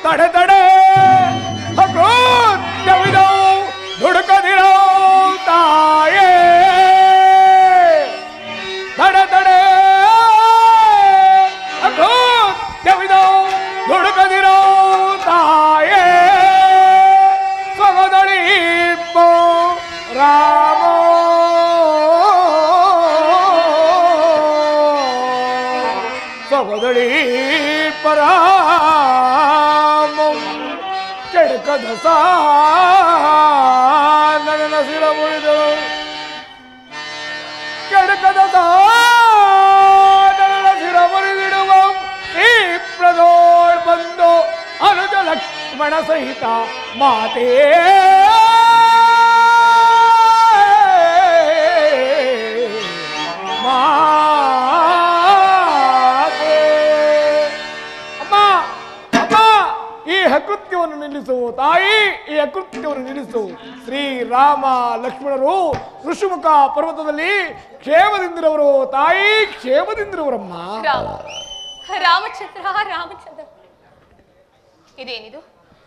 ತಡೆ ತಡೆ ಅಕೃತ್ಯವಿದೋ ದುಡುಕದಿರೋ ತಾಯೇ ತಡೆ ತಡೆ ಅಕೃತ್ಯವಿದೋ ದುಡುಕದಿರೋ ತಾಯೇ ಸ್ವಗದಳಿಪ್ಪೋ ರಾಮೋ ಸ್ವಗದಳಿ ಪರಾಮೋ ಕೆಡಕದ ಸಾನನ ಸಿರ ಮುರಿದು ಕೆಡಕದ ಸಾನನ ಸಿರ ಮುರಿದಿಡುವ ಈ ಪ್ರದೋಳ್ ಬಂದು ಅನುಜ ಲಕ್ಷ್ಮಣ ಸಹಿತ ಮಾತೇ ಮಾತೇ ಅಮ್ಮ ಅಮ್ಮ ಈ ಅಕೃತ್ಯವನ್ನು ನಿಲ್ಲಿಸು ತಾಯಿ ಈ ಅಕೃತ್ಯವನ್ನು ನಿಲ್ಲಿಸು ಶ್ರೀರಾಮ ಲಕ್ಷ್ಮಣರು ಋಷಿಮುಖ ಪರ್ವತದಲ್ಲಿ ಕ್ಷೇಮದಿಂದಿರವರು ತಾಯಿ ಕ್ಷೇಮದಿಂದಿರವರಮ್ಮ ರಾಮ ರಾಮಚಂದ್ರ ರಾಮಚಂದ್ರ ಇದೇನಿದು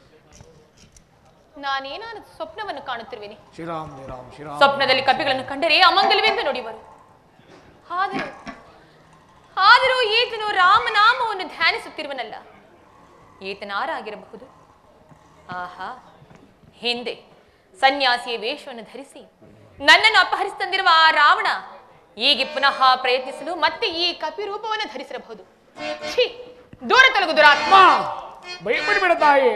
ನಾನೇನಾದ ಸ್ವಪ್ನವನ್ನು ಕಾಣುತ್ತಿರುವೆನೆ ಶ್ರೀರಾಮ್ ಶ್ರೀರಾಮ್ ಶ್ರೀರಾಮ್ ಸ್ವಪ್ನದಲ್ಲಿ ಕಪಿಗಳನ್ನು ಕಂಡರೆ ಅಮಂಗಲವೆಂದು ನುಡಿವರು ಆದರೂ ಆದರೂ ಈತನು ರಾಮನಾಮವನ್ನು ಧ್ಯಾನಿಸುತ್ತಿರುವನಲ್ಲ ಈತನಾರಾಗಿರಬಹುದು ಆಹಾ ಹಿಂದೆ ಸನ್ಯಾಸಿಯ ವೇಷವನ್ನು ಧರಿಸಿ ನನ್ನನ್ನು ಅಪಹರಿಸ್ತಂದಿರುವ ಆ ರಾವಣ ಹೀಗೆ ಪುನಃ ಪ್ರಯತ್ನಿಸಲು ಮತ್ತೆ ಈ ಕಪಿ ರೂಪವನ್ನು ಧರಿಸಿರಬಹುದು ಛೀ ದೂರ ತೊಲಗು ದುರಾತ್ಮ ಅಮ್ಮ ಭಯಪಡಬೇಡ ತಾಯಿ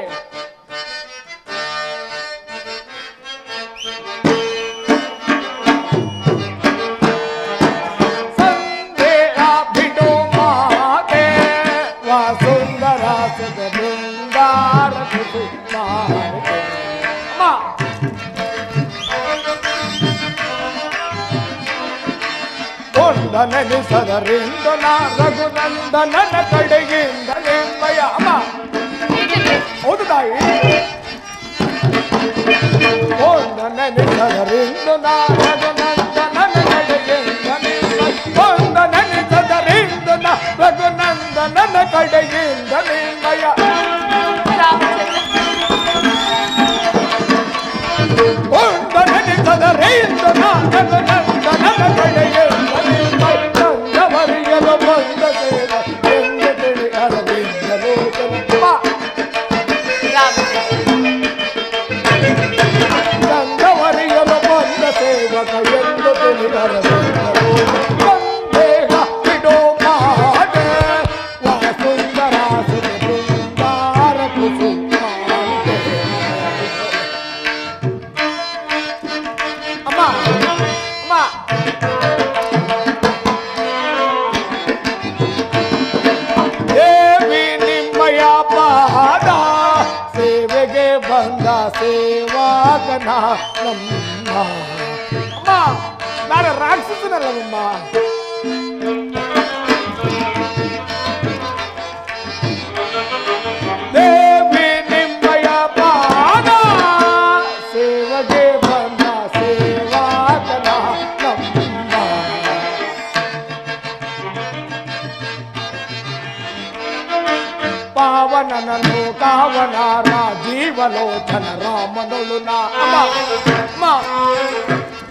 ಸಂದೇಹ ಬಿಡು ಮಾತೆ ವಸುಂಧರ ಸುತ ಬೃಂದಾರ ಕುಸುಮಾರತೆ. ಅಮ್ಮ ಕೊಂಡನೆನಿಸದರಿಂದ ನಾ ರಘುನಂದನನ ಕಡೆಗಿಂದ ನಿಮ್ಮಯ ಅಮ್ಮ ಹೌದು ತಾಯಿ ಕೊಂಡನೆನಿಸದರಿಂದ ನಾ ರಘುನಂದನನ ಕಡೆಗಿಂದ ನಿಮ್ಮಯ ಕೊಂಡನೆನಿಸದರಿಂದ ನಾ ರಘುನಂದನನ ಕಡೆಗಿಂದ ನಿಮ್ಮಯ ಕೊಂಡನೆನಿಸದರಿಂದ ನಾ ರಘುನಂದನನ ಕಡೆಗಿಂದ ನಿಮ್ಮಯ ಸಂಗಮರಿಯಲು ಬಂದ ಸೇವ ಎಂದು ತಿಳಿ ಅರವಿಂದ ಲೋಚನ ಗಂಗವರಿಯಲು ಬಂದ ಸೇವಕ ಎಂದು ತಿಳಿದರು ಸಂದೇಹ ಬಿಡೋ ಮಾಡೆ ವಸುಂದರ ಸುಂದರ ಕುಸುಮಾಂತೆ. ಅಮ್ಮ ಅಮ್ಮ ದೇವಿ ನಿಮ್ಮಯ ಪಾದ ಸೇವೆಗೆ ಬಂದ ಸೇವಾಕನ ನಮ್ಮ ಅಮ್ಮ ನಾನು ರಾಕ್ಷಸನಲ್ಲವಮ್ಮ ದೇವಿ ನಿಮ್ಮಯ ಪಾದ ಸೇವೆಗೆ ಬಂದ ಸೇವಾಕನ ನಮ್ಮ ಪಾವನನನು ಕಾವನ ರಾಜೀವಲೋಚನ ರಾಮನೊಳು ನಾ ಅಮ್ಮ, ಅಮ್ಮ.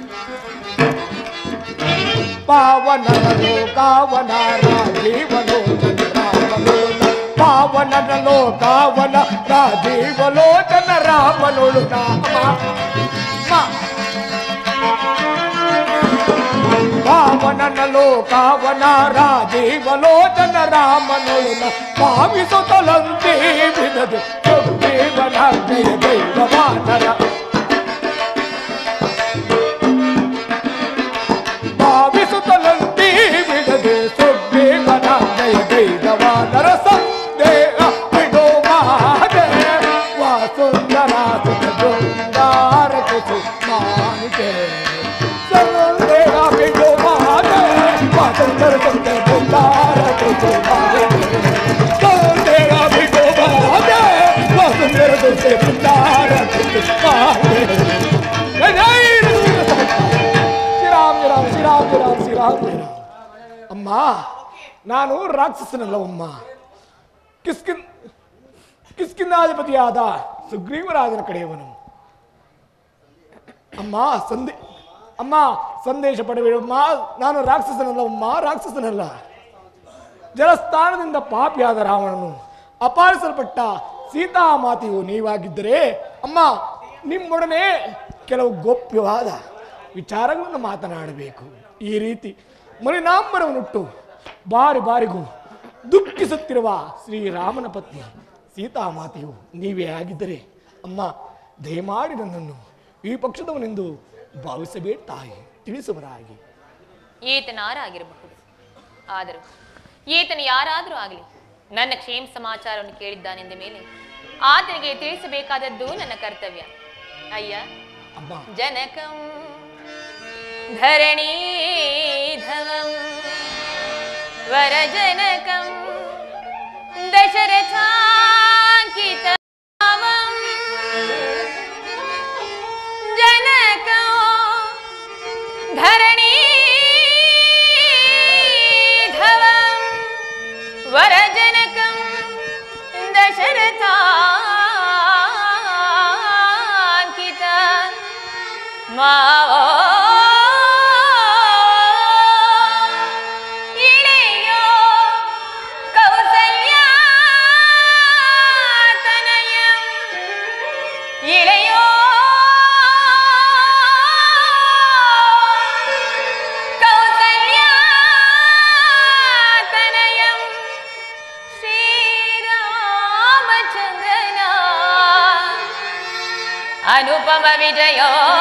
ಪಾವನನನು ಕಾವನ ರಾಜೀವಲೋಚನ ರಾಮನೊಳು ನಾ. ಪಾವನನನು ಕಾವನ ರಾಜೀವಲೋಚನ ರಾಮನೊಳು ನಾ ಅಮ್ಮ, ಅಮ್ಮ. ಪಾವನನಲು ಕಾವನ ರಾಜೀವಲೋಚನ ರಾಮನೊಳನ ಭಾವಿಸುತ್ತಲಂತೆ ಬಿಡದು ಜೀವನ ಜಯ ದೈವವಾನರ ಭಾವಿಸುತ್ತಲಂತೆ ಬಿಡದೆ ಸುಗ್ರೀವನ ಜಯ ದೈವವಾನರ ಸಂದೇಹ ಬಿಡೋ ಮಾದೆ ವಾಸುಂದರ ಸುತ ಬೃಂದಾರ ಕುಸು ಮಾನಿಕೆ ಸಂದೇಹ ಬಿಡೋ ಮಾದೆ ವಾಸುಂದರ ಸುತ ಬೃಂದಾರ ಕುಸು ಮಾನಿಕೆ ಸಂದೇಹ ಬಿಡೋ ಮಾದೆ ವಾಸುಂದರ ಸುತ ಬೃಂದಾರ ಕುಸು ಮಾನಿಕೆ ಜೈ ಜೈ ಶ್ರೀರಾಮ್ ಶ್ರೀರಾಮ್ ಶ್ರೀರಾಮ್ ಶ್ರೀರಾಮ್ ಶ್ರೀರಾಮ್ ಶ್ರೀರಾಮ್ ಅಮ್ಮ ನಾನು ರಾಕ್ಷಸನಲ್ಲವಮ್ಮ ಕಿಸ್ಕಿನ್ ಕಿಸ್ಕಿಂದಾಧಿಪತಿಯಾದ ಸುಗ್ರೀವರಾಜನ ಕಡೆಯವನು ಅಮ್ಮ ಸಂದೇ ಅಮ್ಮ ಸಂದೇಶ ಪಡೆಬೇಡಮ್ಮ ನಾನು ರಾಕ್ಷಸನಲ್ಲ ಅಮ್ಮ ರಾಕ್ಷಸನಲ್ಲ ಜಲಸ್ಥಾನದಿಂದ ಪಾಪಿಯಾದ ರಾವಣನು ಅಪಾರಿಸಲ್ಪಟ್ಟ ಸೀತಾಮಾತೆಯು ನೀವಾಗಿದ್ದರೆ ಅಮ್ಮ ನಿಮ್ಮೊಡನೆ ಕೆಲವು ಗೋಪ್ಯವಾದ ವಿಚಾರಗಳನ್ನು ಮಾತನಾಡಬೇಕು ಈ ರೀತಿ ಮರಿನಾಂಬರವನ್ನುಟ್ಟು ಬಾರಿ ಬಾರಿಗೂ ದುಃಖಿಸುತ್ತಿರುವ ಶ್ರೀರಾಮನ ಪತ್ನಿ ಸೀತಾಮಾತೆಯು ನೀವೇ ಆಗಿದ್ದರೆ ಅಮ್ಮ ದಯಮಾಡಿ ನನ್ನನ್ನು ಈ ಪಕ್ಷದವನೆಂದು ಭಾವಿಸಬೇಡ ತಾಯಿ ತಿಳಿಸುವರಾಗಿ ಈತನಾರಾಗಿರಬಹುದು ಆದರೂ ಈತನು ಯಾರಾದರೂ ಆಗಲಿ ನನ್ನ ಕ್ಷೇಮ ಸಮಾಚಾರವನ್ನು ಕೇಳಿದ್ದಾನೆಂದ ಮೇಲೆ ಆತನಿಗೆ ತಿಳಿಸಬೇಕಾದದ್ದು ನನ್ನ ಕರ್ತವ್ಯ ಅಯ್ಯ ಅಮ್ಮ ಜನಕಂ ಧರಣೀಧವಂ ವರಜನಕಂ ದಶರಥಾಂಕಿತಮಂ ಜನಕಂ ಧರಣೀಧವಂ ವರಜನಕಂ ದಶರಥಾಂಕಿತ ಮಾವೋ ಇಳೆಯೋ ಕೌಸಲ್ಯಾತನಯಂ ಇಳೆಯೋ ಕೌಸಲ್ಯಾತನಯಂ ಶ್ರೀರಾಮಚಂದ್ರನ ಅನುಪಮ ವಿಜಯ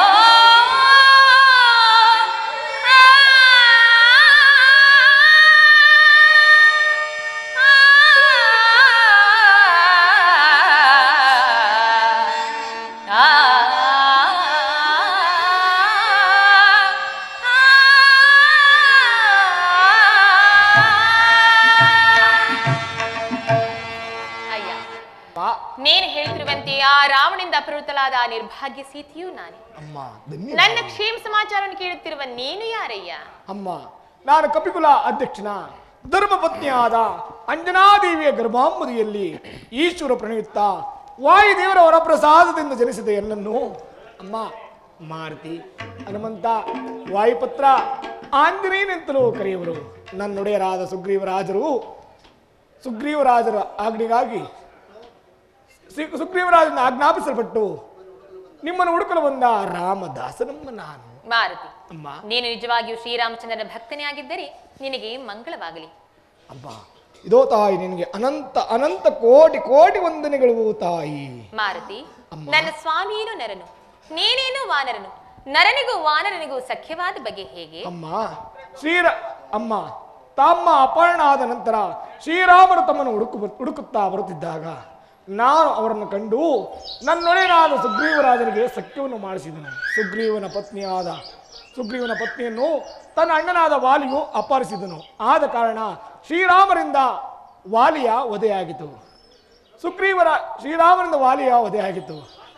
ಅಯ್ಯ ಅಮ್ಮ ನೀನು ಹೇಳ್ತಿರುವಂತೆ ಆ ರಾವಣಿಂದ ಅಪಹೃತಲಾದ ಆ ನಿರ್ಭಾಗ್ಯ ಸೀತೆಯೂ ನಾನೇ ಅಮ್ಮ ಧನ್ಯ ನನ್ನ ಕ್ಷೇಮ ಸಮಾಚಾರವನ್ನು ಕೇಳುತ್ತಿರುವ ನೀನು ಯಾರಯ್ಯ ಅಮ್ಮ ನಾನು ಕಪಿಕುಲ ಅಧ್ಯಕ್ಷನ ಧರ್ಮಪತ್ನಿಯಾದ ಅಂಜನಾದೇವಿಯ ಗರ್ಭಾಂಬುದಿಯಲ್ಲಿ ಈಶ್ವರ ಪ್ರಣಯುತ್ತ ವಾಯುದೇವರ ವರಪ್ರಸಾದದಿಂದ ಜನಿಸಿದ ಎನ್ನನ್ನು ಅಮ್ಮ ಮಾರುತಿ ಹನುಮಂತ ವಾಯುಪತ್ರ ಆಂಜನೇಯನೆಂತಲೂ ಕರೆಯುವರು ನನ್ನೊಡೆಯರಾದ ಸುಗ್ರೀವರಾಜರು ಸುಗ್ರೀವರಾಜರ ಆಜ್ಞೆಗಾಗಿ ಶ್ರೀ ಸುಗ್ರೀವರಾಜನ ಆಜ್ಞಾಪಿಸಲ್ಪಟ್ಟು ನಿಮ್ಮನ್ನು ಹುಡುಕಲು ಬಂದ ರಾಮದಾಸನಮ್ಮ ನಾನು ಮಾರುತಿ ಅಮ್ಮ ನೀನು ನಿಜವಾಗಿಯೂ ಶ್ರೀರಾಮಚಂದ್ರನ ಭಕ್ತನೇ ಆಗಿದ್ದರೆ ನಿನಗೆ ಮಂಗಳವಾಗಲಿ ಅಬ್ಬ ಇದೋ ತಾಯಿ ನಿನಗೆ ಅನಂತ ಅನಂತ ಕೋಟಿ ಕೋಟಿ ವಂದನೆಗಳು ತಾಯಿ ಮಾರುತಿ ಅಮ್ಮ. ನನ್ನ ಸ್ವಾಮಿಯೇನು ನರನು ನೀನೇನು ವಾನರನು ನರನಿಗೂ ವಾನರನಿಗೂ ಸಖ್ಯವಾದ ಬಗ್ಗೆ ಹೇಗೆ ಅಮ್ಮ ಶ್ರೀರ ಅಮ್ಮ ತಮ್ಮ ಅಪಹರಣ ಆದ ನಂತರ ಶ್ರೀರಾಮನು ತಮ್ಮನ್ನು ಹುಡುಕು ಹುಡುಕುತ್ತಾ ಬರುತ್ತಿದ್ದಾಗ ನಾನು ಅವರನ್ನು ಕಂಡು ನನ್ನೊಡೆಯನಾದ ಸುಗ್ರೀವರಾಜನಿಗೆ ಸಖ್ಯವನ್ನು ಮಾಡಿಸಿದನು ಸುಗ್ರೀವನ ಪತ್ನಿಯಾದ ಸುಗ್ರೀವನ ಪತ್ನಿಯನ್ನು ತನ್ನ ಅಣ್ಣನಾದ ವಾಲಿಯು ಅಪಹರಿಸಿದನು ಆದ ಕಾರಣ ಶ್ರೀರಾಮರಿಂದ ವಾಲಿಯ ವಧೆಯಾಗಿತು ಸುಗ್ರೀವರ ಶ್ರೀರಾಮನಿಂದ ವಾಲಿಯ ವಧೆಯಾಗಿತ್ತು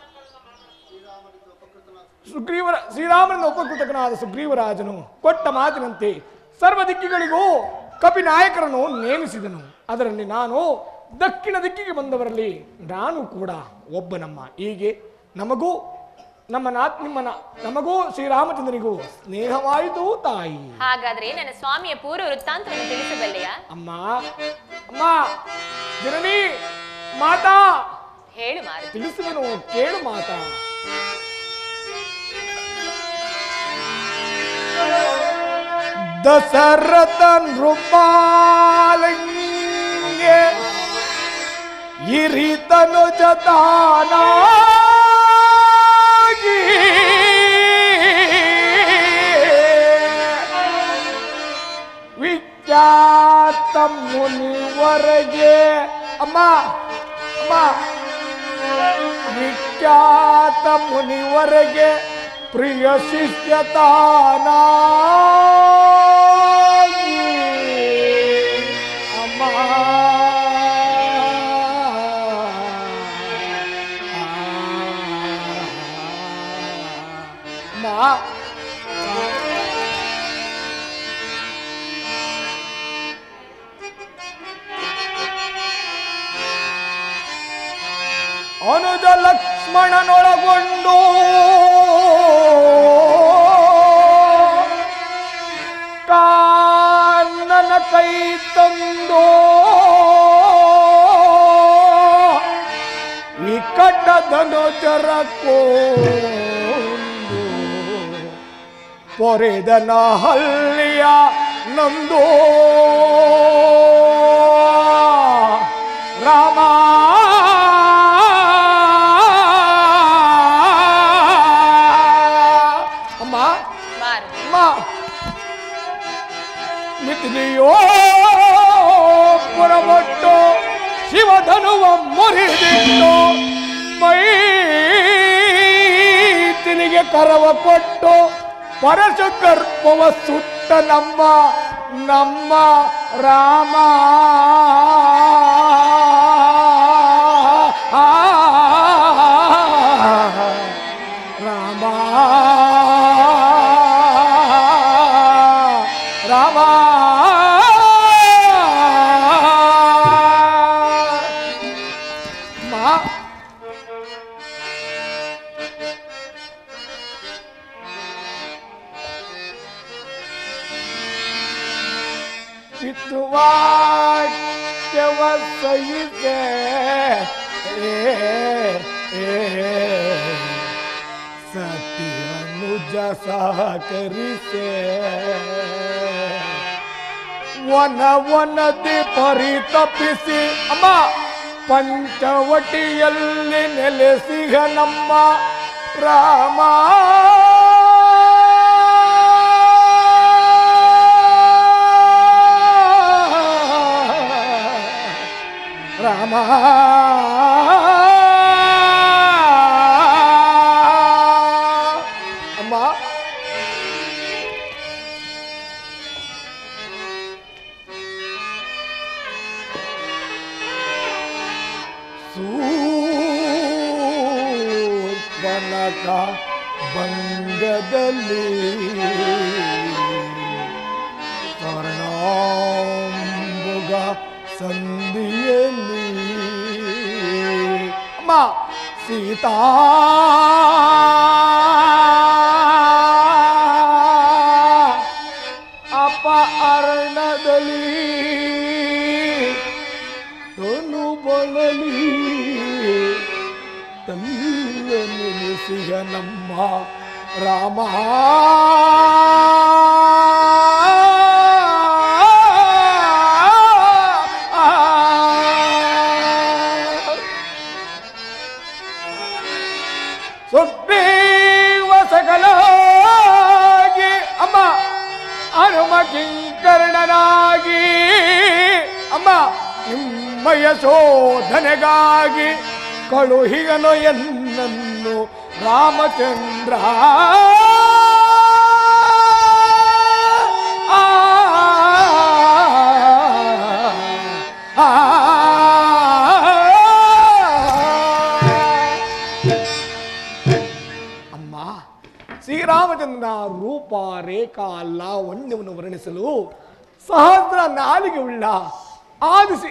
ಸುಗ್ರೀವರ ಶ್ರೀರಾಮನಿಂದ ಉಪಕೃತಕನಾದ ಸುಗ್ರೀವರಾಜನು ಕೊಟ್ಟ ಮಾತಿನಂತೆ ಸರ್ವ ದಿಕ್ಕಿಗಳಿಗೂ ಕಪಿ ನಾಯಕರನ್ನು ನೇಮಿಸಿದನು ಅದರಲ್ಲಿ ನಾನು ದಕ್ಷಿಣ ದಿಕ್ಕಿಗೆ ಬಂದವರಲ್ಲಿ ನಾನು ಕೂಡ ಒಬ್ಬನಮ್ಮ ಹೀಗೆ ನಮಗೂ ನಮ್ಮ ನಾ ನಿಮ್ಮ ನಾ- ನಮಗೂ ಶ್ರೀರಾಮಚಂದ್ರನಿಗೂ ಸ್ನೇಹವಾಯಿತು ತಾಯಿ ಹಾಗಾದ್ರೆ ನನ್ನ ಸ್ವಾಮಿಯ ಪೂರ್ವ ವೃತ್ತಾಂತವನ್ನು ತಿಳಿಸಬಲ್ಲೆಯಾ ಅಮ್ಮ ಅಮ್ಮ ಜನನಿ ಮಾತಾ ಹೇಳು ಮಾರುತಿ ತಿಳಿಸುವೆನು ಕೇಳು ಮಾತಾ ದಶರಥ ನೃಪಾಲಂಗೆ ಇರಿತನು ಜತಾನಾಗಿ ವಿಖ್ಯಾತ ಮುನಿವರೆಗೆ ಅಮ್ಮ ಅಮ್ಮ ವಿಖ್ಯಾತ ಮುನಿವರೆಗೆ ಪ್ರಿಯ ಶಿಷ್ಯತಾನ ಅಮ್ಮ ಅಮ್ಮ ಅನುಜ ಲಕ್ಷ್ಮಣನೊಳಗೊಂಡು ಕಾನನ ಕೈ ತಂದು ನಿಕಟದನು ಜರಕೋಂದು ಪೊರೆದನ ಹಳ್ಳಿಯ ನಂದು ರಾಮ ಅಮ್ಮ ಬಾರು ಅಮ್ಮ ಮಿಥಿಲಿಯೋ ಪುರಮೊಟ್ಟು ಶಿವಧನುವ ಮುರಿದಿಟ್ಟು ಮೈತಿನಿಗೆ ಕರವ ಕೊಟ್ಟು ಪರಶು ಗರ್ಭವ ಸುಟ್ಟ ನಮ್ಮ ನಮ್ಮ ರಾಮ ರಾಮ ರಾಮ ಮಾ ಪಿತುವಾಕ್ಯವ ಸಹಿತೆ ಸತಿ ಅನುಜ ಸಹಕರಿಸೆ ವನ ವನದಿ ಪರಿತಪಿಸಿ ಅಮ್ಮ ಪಂಚವಟಿಯಲ್ಲಿ ನೆಲೆಸಿಗ ನಮ್ಮ ರಾಮ ರಾಮ ಅಮ್ಮ ಸೂರ್ಪನಕ ಬಂಗದಲ್ಲಿ ಸ್ವರ್ಣಾಂಬುಗ ಸಂಧಿಯಲ್ಲಿ ಅಮ್ಮ ಸೀತಾ ಅಪ ಅರ್ಣದಲ್ಲಿ ತನು ಬಳಲಿ ತಲ್ಲ ನೆನೆಸಿಗ ನಮ್ಮ ರಾಮ ಸುಗ್ರೀವ ಸಕಲಾಗಿ ಅಮ್ಮ ಹನುಮ ಕಿಂಕರ್ಣನಾಗಿ ಅಮ್ಮ ನಿಮ್ಮಯ ಶೋಧನೆಗಾಗಿ ಕಳುಹಿಗನು ಎನ್ನನ್ನು ರಾಮಚಂದ್ರ ಆ, ಆ, ಅಮ್ಮ ಶ್ರೀರಾಮಚಂದ್ರ ರೂಪ ರೇಖಾ ಲಾವಣ್ಯವನ್ನು ವರ್ಣಿಸಲು ಸಹಸ್ರ ನಾಲಿಗೆ ಉಳ್ಳ ಆದಿಸಿ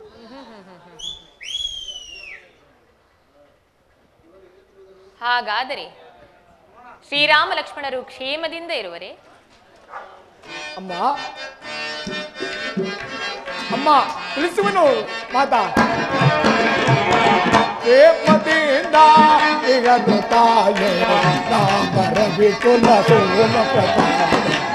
ಹಾಗಾದರೆ ಶ್ರೀರಾಮ ಲಕ್ಷ್ಮಣರು ಕ್ಷೇಮದಿಂದ ಇರುವರೆ ಅಮ್ಮ ಅಮ್ಮ ತಿಳಿಸುವನು ಮಾತಾ ಪ್ರೇಮದಿಂದ ಈಗ ತಾಯೇ ರಾಮರ ವಿಕುಲ ಸೋಮ ಪ್ರತಾಪ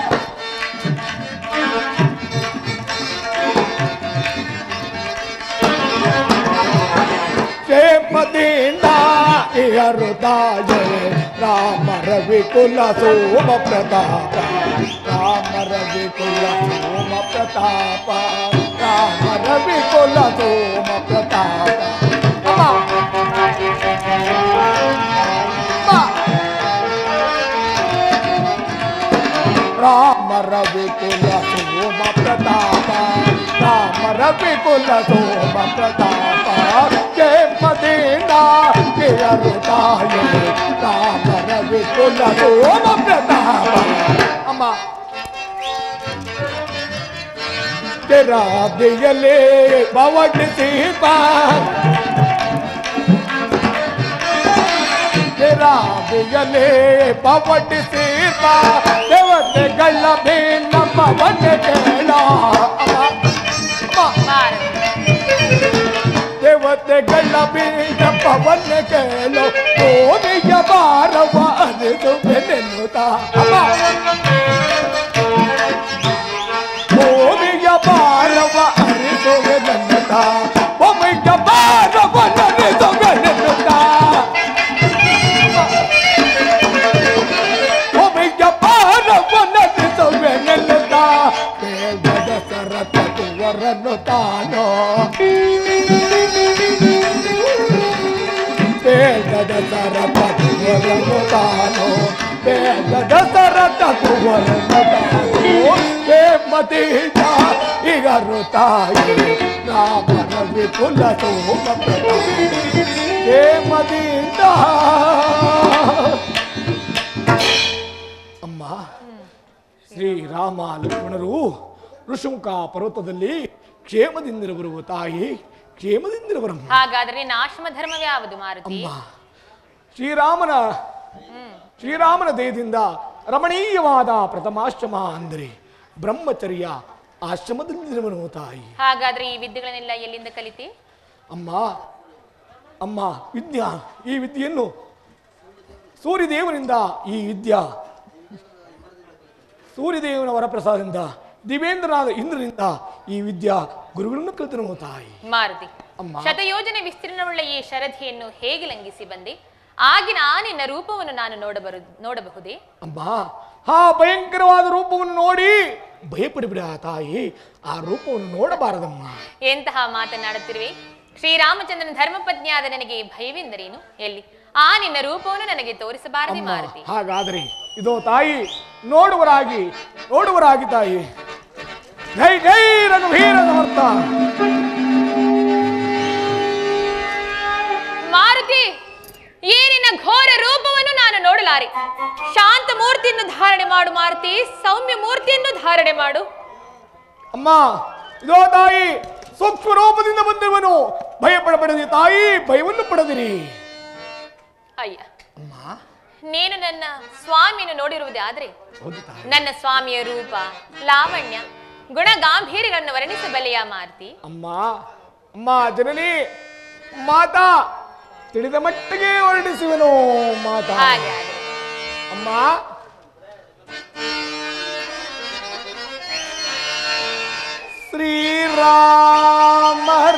ಕ್ಷೇಮದಿಂದ ಈಗ ಹೃದಯ ರಾಮ ರವಿಕುಲ ಸೋಮ ಪ್ರತಾಪ ರಾಮ ರವಿಕುಲ ಸೋಮ ಪ್ರತಾಪ ರಾಮ ರವಿಕುಲ ಸೋಮ ಪ್ರತಾಪ ಅಮ್ಮ. ಅಮ್ಮ. ರಾಮ ರವಿಕುಲ ಸೋಮ ಪ್ರತಾಪ ರಾಮ ರವಿಕುಲ ಸೋಮ ಪ್ರತಾಪ ಕ್ಷೇಮದಿಂದ ಕಿಯರುತ್ತಾಯೆ ರಾಮ ರವಿಕುಲ ಸೋಮ ಪ್ರತಾಪ ಅಮ್ಮ ತೆರಾದಿಯಲೇ ಬವಟಿ ಸೀಪ ರಾವಿಗಲೇ ಪವಟಿಸಿದ ದೇವತೆಗಳ ಭಿನ್ನ ಪವನ ಕೇಳ ಅಮ್ಮ, ಅಮ್ಮ. ಮಾರುತಿ ದೇವತೆಗಳ ಬೀಜ ಪವನ ಕೇಳು ಕೋವಿಯ ಬಾರವ ಅರಿದು ಬೆನ್ನುತ್ತ ಕೋವಿಯ ಬಾರವ ಅರಿದು ಬೆನ್ನುತ್ತ ಒಮ್ಮಿಯ ಬಾರವ ಅರಿದು ಬೆನ್ನುತ್ತ ಒಮ್ಮಿಯ ಬಾರವ ಅರಿದು ಬೆನ್ನುತ್ತ ಬೇಗದ ಸರತ ಕುವರನ್ನು ತಾನೋ ಬೇಗದ ಸರತ ಕುವರನು ತಾನು ಬೇಗದ ಸರತ ಕುವರನು ತಾನು ಹೇಮದಿಂದ ಇಗರು ತಾಯಿ ರಾಮನ ವಿಪುಲ ಸೋಮ ಹೇಮದಿಂದ ಅಮ್ಮ ಶ್ರೀರಾಮ ಲಕ್ಷ್ಮಣರು ಋಷುಮುಖ ಪರ್ವತದಲ್ಲಿ ಕ್ಷೇಮದಿಂದಿರಬರುವ ತಾಯಿ ಕ್ಷೇಮದಿಂದಿರಬರಮ್ಮ ಹಾಗಾದ್ರೆ ನಿನ್ನ ಆಶ್ರಮ ಧರ್ಮವೇ ಯಾವುದು ಮಾರುತಿ ಅಮ್ಮ ಶ್ರೀರಾಮನ ಶ್ರೀರಾಮನ ದೇಹದಿಂದ ರಮಣೀಯವಾದ ಪ್ರಥಮಾಶ್ರಮ ಅಂದರೆ ಬ್ರಹ್ಮಚರ್ಯ ಆಶ್ರಮದಲ್ಲಿರುವನು ತಾಯಿ ಹಾಗಾದ್ರೆ ಈ ವಿದ್ಯೆಗಳನ್ನೆಲ್ಲ ಎಲ್ಲಿಂದ ಕಲಿತಿ ಅಮ್ಮ ಅಮ್ಮ ವಿದ್ಯಾ ಈ ವಿದ್ಯೆಯನ್ನು ಸೂರ್ಯದೇವನಿಂದ ಈ ವಿದ್ಯಾ ಸೂರ್ಯದೇವನ ವರಪ್ರಸಾದದಿಂದ ದಿವೇಂದ್ರನಾದ ಇಂದ್ರನಿಂದ ಈ ವಿದ್ಯಾ ಗುರುಗಳನ್ನು ಕಲಿತನು ತಾಯಿ ಮಾರುತಿ ಅಮ್ಮ. ಶತಯೋಜನೆ ವಿಸ್ತೀರ್ಣವುಳ್ಳ ಈ ಶರಧಿಯನ್ನು ಹೇಗೆ ಲಂಘಿಸಿ ಬಂದೆ ಆಗಿನ ಆ ನಿನ್ನ ರೂಪವನ್ನು ನಾನು ನೋಡಬರು ನೋಡಬಹುದೇ ಅಮ್ಮ ಆ ಭಯಂಕರವಾದ ರೂಪವನ್ನು ನೋಡಿ ಭಯಪಡಿಬಿಡ ತಾಯಿ ಆ ರೂಪವನ್ನು ನೋಡಬಾರದಮ್ಮ ಎಂತಹ ಮಾತನಾಡುತ್ತಿರುವೆ ಶ್ರೀರಾಮಚಂದ್ರನ ಧರ್ಮಪತ್ನಿಯಾದ ನನಗೆ ಭಯವೆಂದರೇನು ಎಲ್ಲಿ ಆ ನಿನ್ನ ರೂಪವನ್ನು ನನಗೆ ತೋರಿಸಬಾರದೆ ಅಮ್ಮ, ಮಾರುತಿ ಹಾಗಾದರೆ ಇದೋ ತಾಯಿ ನೋಡುವರಾಗಿ ನೋಡುವರಾಗಿ ತಾಯಿ ಜೈ ಜೈ ರಘುವೀರ ಸಮರ್ಥ ಮಾರುತಿ ಈ ನಿನ್ನ ಘೋರ ರೂಪವನ್ನು ನಾನು ನೋಡಲಾರೆ ಶಾಂತ ಮೂರ್ತಿಯನ್ನು ಧಾರಣೆ ಮಾಡು ಮಾರುತಿ ಸೌಮ್ಯ ಮೂರ್ತಿಯನ್ನು ಧಾರಣೆ ಮಾಡು ಅಮ್ಮ ಇದೋ ತಾಯಿ ಸೂಕ್ಷ್ಮ ರೂಪದಿಂದ ಬಂದಿರುವನು ಭಯ ಪಡಬೇಡದಿ ತಾಯಿ ಭಯವನ್ನು ಪಡದಿರಿ ಅಯ್ಯ ಅಮ್ಮ ನೀನು ನನ್ನ ಸ್ವಾಮಿಯನ್ನು ನೋಡಿರುವುದೇ ಆದ್ರೆ ಹೌದು ತಾಯಿ ನನ್ನ ಸ್ವಾಮಿಯ ರೂಪ ಲಾವಣ್ಯ ಗುಣ ಗಾಂಭೀರ್ಯಗಳನ್ನು ವರ್ಣಿಸಬಲ್ಲೆಯ ಮಾರುತಿ ಅಮ್ಮ ಅಮ್ಮ ಜನನಿ ಮಾತಾ ತಿಳಿದ ಮಟ್ಟಿಗೆ ಹೊರಡಿಸುವನು ಮಾತಾ ಹಾಗೆ ಹಾಗೆ ಅಮ್ಮ ಶ್ರೀರಾಮರ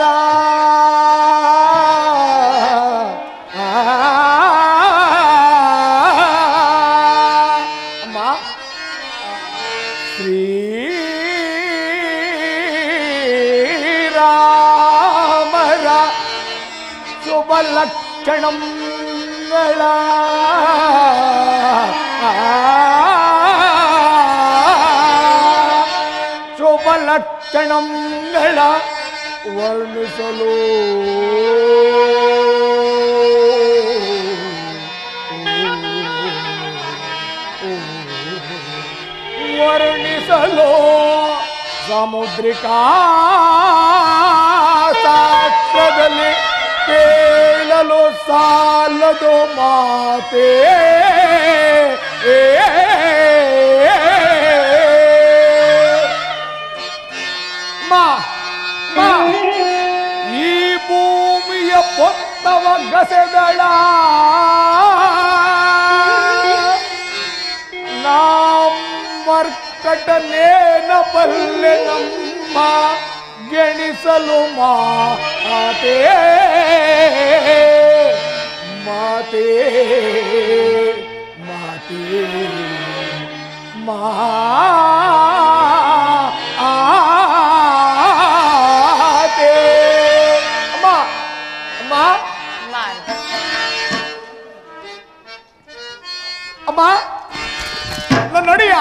ಅಮ್ಮ ಶ್ರೀರಾಮರ ಶುಭ ಲಕ್ಷಣಂಗಳ ಶುಭ ಲಕ್ಷಣಂಗಳ ವರ್ಣಿಸಲು ವರ್ಣಿಸಲು ಸಮುದ್ರಿಕಾ ಸಾಕ್ಷ್ಯದಲ್ಲಿ ಕೇಳಲು ಸಾಲದು ಮಾತೇ ಮಾ ಮಾ ಈ ಭೂಮಿಯ ಪೊತ್ತವ ಗಸೆದಳ ನಾಮರ್ಕಟನೇನ ಬಲ್ಲೆ ನಮ್ಮ ಗೆಣಿಸಲು ಮಾತೇ ಮಾತೇ ಮಾತೇ ಮಾತೇ ಅಮ್ಮ ಅಮ್ಮ ಮಾರುತಿ ಅಮ್ಮ ನನ್ನ ನಡಿಯ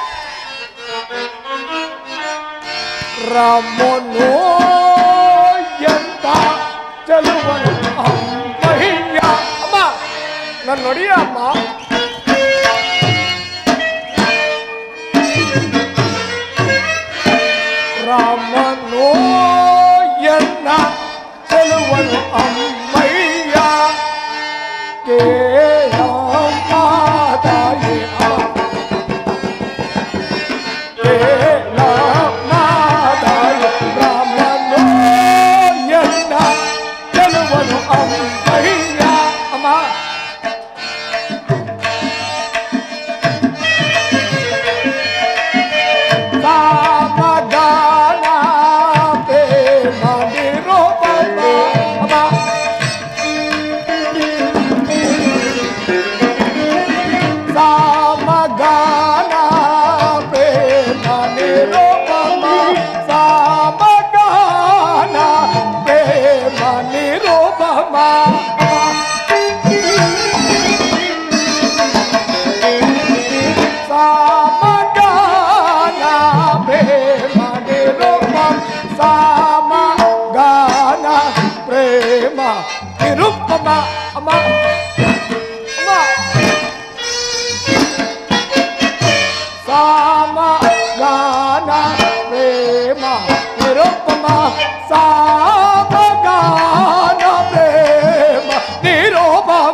ರಾಮನು ಎಂತ ಚೆಲುವನು ಅಮ್ಮಯ್ಯ ಅಮ್ಮ ನನ್ನ ನಡಿಯ ಅಮ್ಮ ರಾಮನು ಎನ್ನ ಚೆಲುವನು ಅಮ್ಮಯ್ಯ ಕೇಳ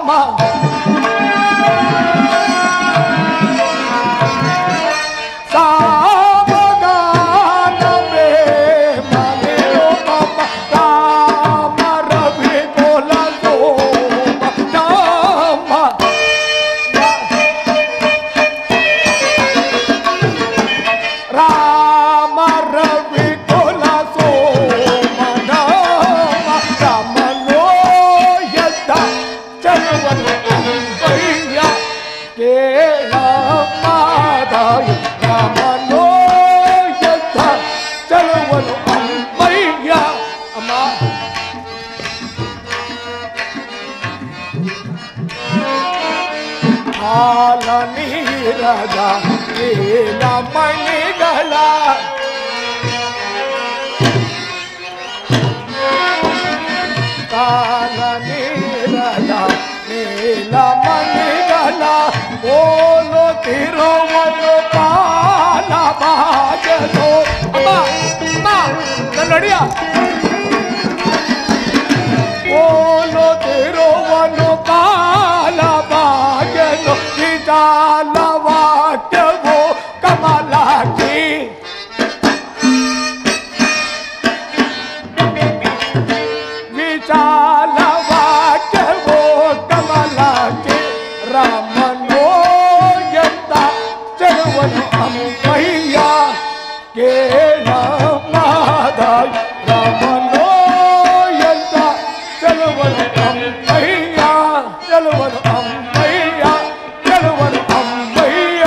ಅಮ್ಮ ಸಾಮಗಾನ ಪ್ರೇಮ ನಿರುಪಮ ರಾಮ ರವಿ ಕೋಲ ಸೋಮ ರಾಮ ರಾಮ ರವಿ ಕುಲ ಸೋಮ ನಾಮ ರಾಮನೋ ಯದ್ದ ಚಲುವನು ಅಂಬಯ್ಯ ಕೇಳ ಮಾದಾಯ ರಾಮನೋ ಯದ್ದ ಚಲುವನು ಅಂಬಯ್ಯ ಅಮ್ಮ ಹಾಲ ನೀರದ ನೀಲ ಮಣಿಗಳ ಕಾಲ ನೀರದ ನೀಲ ಮಣಿಗಳ ಓಲು ತಿರುವಲು ಪಾಲ ಬಾಜಲು ಅಮ್ಮ ಅಮ್ಮ ನನ್ನ ನಡಿಯ ಓಲು ತಿರುವನು ಕಾಲ ಬಾಜಲು ವಿಚಾಲ ವಾಕ್ಯವು ಕಮಲಾಕ್ಷಿ ವಿಚಾಲ ವಾಕ್ಯವೋ ಕಮಲಾಕ್ಷಿ ರಾಮನೋ ಎಂತ ಚಲುವನು ಅಂಬಯ್ಯ ಕೇಳ ಮಾದಾಯ ರಾಮನೋ ಎಂತ ಚಲುವನು ಅಂಬಯ್ಯ ಚಲುವನು ಅಂಬಯ್ಯ ಚಲುವನು ಅಂಬಯ್ಯ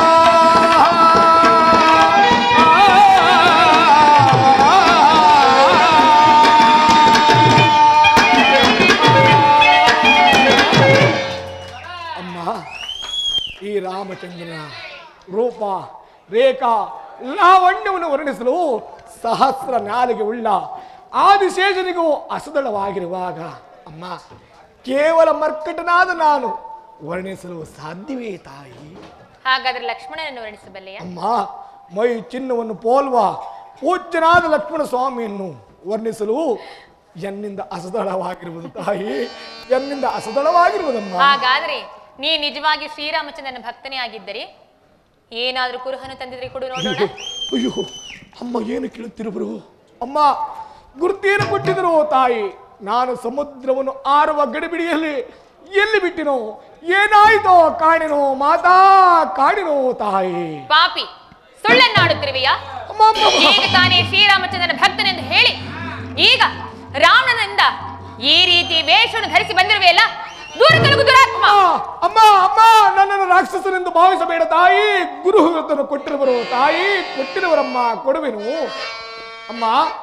ಅಮ್ಮ ಈ ರಾಮಚಂದ್ರನ ರೂಪ ರೇಖಾ ಲಾವಣ್ಯವನ್ನು ವರ್ಣಿಸಲು ಸಹಸ್ರ ನಾಲಿಗೆ ಉಳ್ಳ ಆದಿಶೇಷನಿಗೂ ಅಸದಳವಾಗಿರುವಾಗ ಅಮ್ಮ ಕೇವಲ ಮರ್ಕಟನಾದ ನಾನು ವರ್ಣಿಸಲು ಸಾಧ್ಯವೇ ತಾಯಿ ಹಾಗಾದ್ರೆ ಲಕ್ಷ್ಮಣನನ್ನು ವರ್ಣಿಸಬಲ್ಲೆಯ ಅಮ್ಮ ಮೈ ಚಿನ್ನವನ್ನು ಪೋಲ್ವ ಪೂಜ್ಯನಾದ ಲಕ್ಷ್ಮಣ ಸ್ವಾಮಿಯನ್ನು ವರ್ಣಿಸಲು ಎನ್ನಿಂದ ಅಸದಳವಾಗಿರುವುದು ತಾಯಿ ಎನ್ನಿಂದ ಅಸದಳವಾಗಿರುವುದಮ್ಮ ಹಾಗಾದ್ರೆ ನೀ ನಿಜವಾಗಿ ಶ್ರೀರಾಮಚಂದ್ರನ ಭಕ್ತನೇ ಆಗಿದ್ದರೆ ಏನಾದ್ರೂ ಕುರುಹನು ತಂದಿದ್ರೆ ಕೊಡು ನೋಡೋಣ ಅಯ್ಯೋ ಅಮ್ಮ ಏನು ಕೇಳುತ್ತಿರುವರು ಅಮ್ಮ ಗುರುತೇನು ಕೊಟ್ಟಿದ್ರು ತಾಯಿ ನಾನು ಸಮುದ್ರವನ್ನು ಆರುವ ಗಡಿಬಿಡಿಯಲ್ಲಿ ಎಲ್ಲಿ ಬಿಟ್ಟಿನೋ ಏನಾಯ್ತೋ ಕಾಣಿನೋ ಮಾತಾ ಕಾಣಿನೋ ತಾಯಿ ಪಾಪಿ ಸುಳ್ಳನ್ನಾಡುತ್ತಿರುವೆಯಾ ಅಮ್ಮ, ಅಮ್ಮ, ಅಮ್ಮ. ಈಗ ತಾನೇ ಶ್ರೀರಾಮಚಂದ್ರನ ಭಕ್ತನೆಂದು ಹೇಳಿ ಈಗ ರಾವಣನಿಂದ ಈ ರೀತಿ ವೇಷವನ್ನು ಧರಿಸಿ ಬಂದಿರುವೆಯಲ್ಲ ದೂರ ತೊಲಗು ದುರಾತ್ಮ ಅಮ್ಮ ಅಮ್ಮ ನನ್ನನ್ನು ರಾಕ್ಷಸನೆಂದು ಭಾವಿಸಬೇಡ ತಾಯಿ ಗುರುಹನ್ನು ಕೊಟ್ಟಿರುವರು ತಾಯಿ ಕೊಟ್ಟಿರುವರಮ್ಮ ಕೊಡುವೆನು ಅಮ್ಮ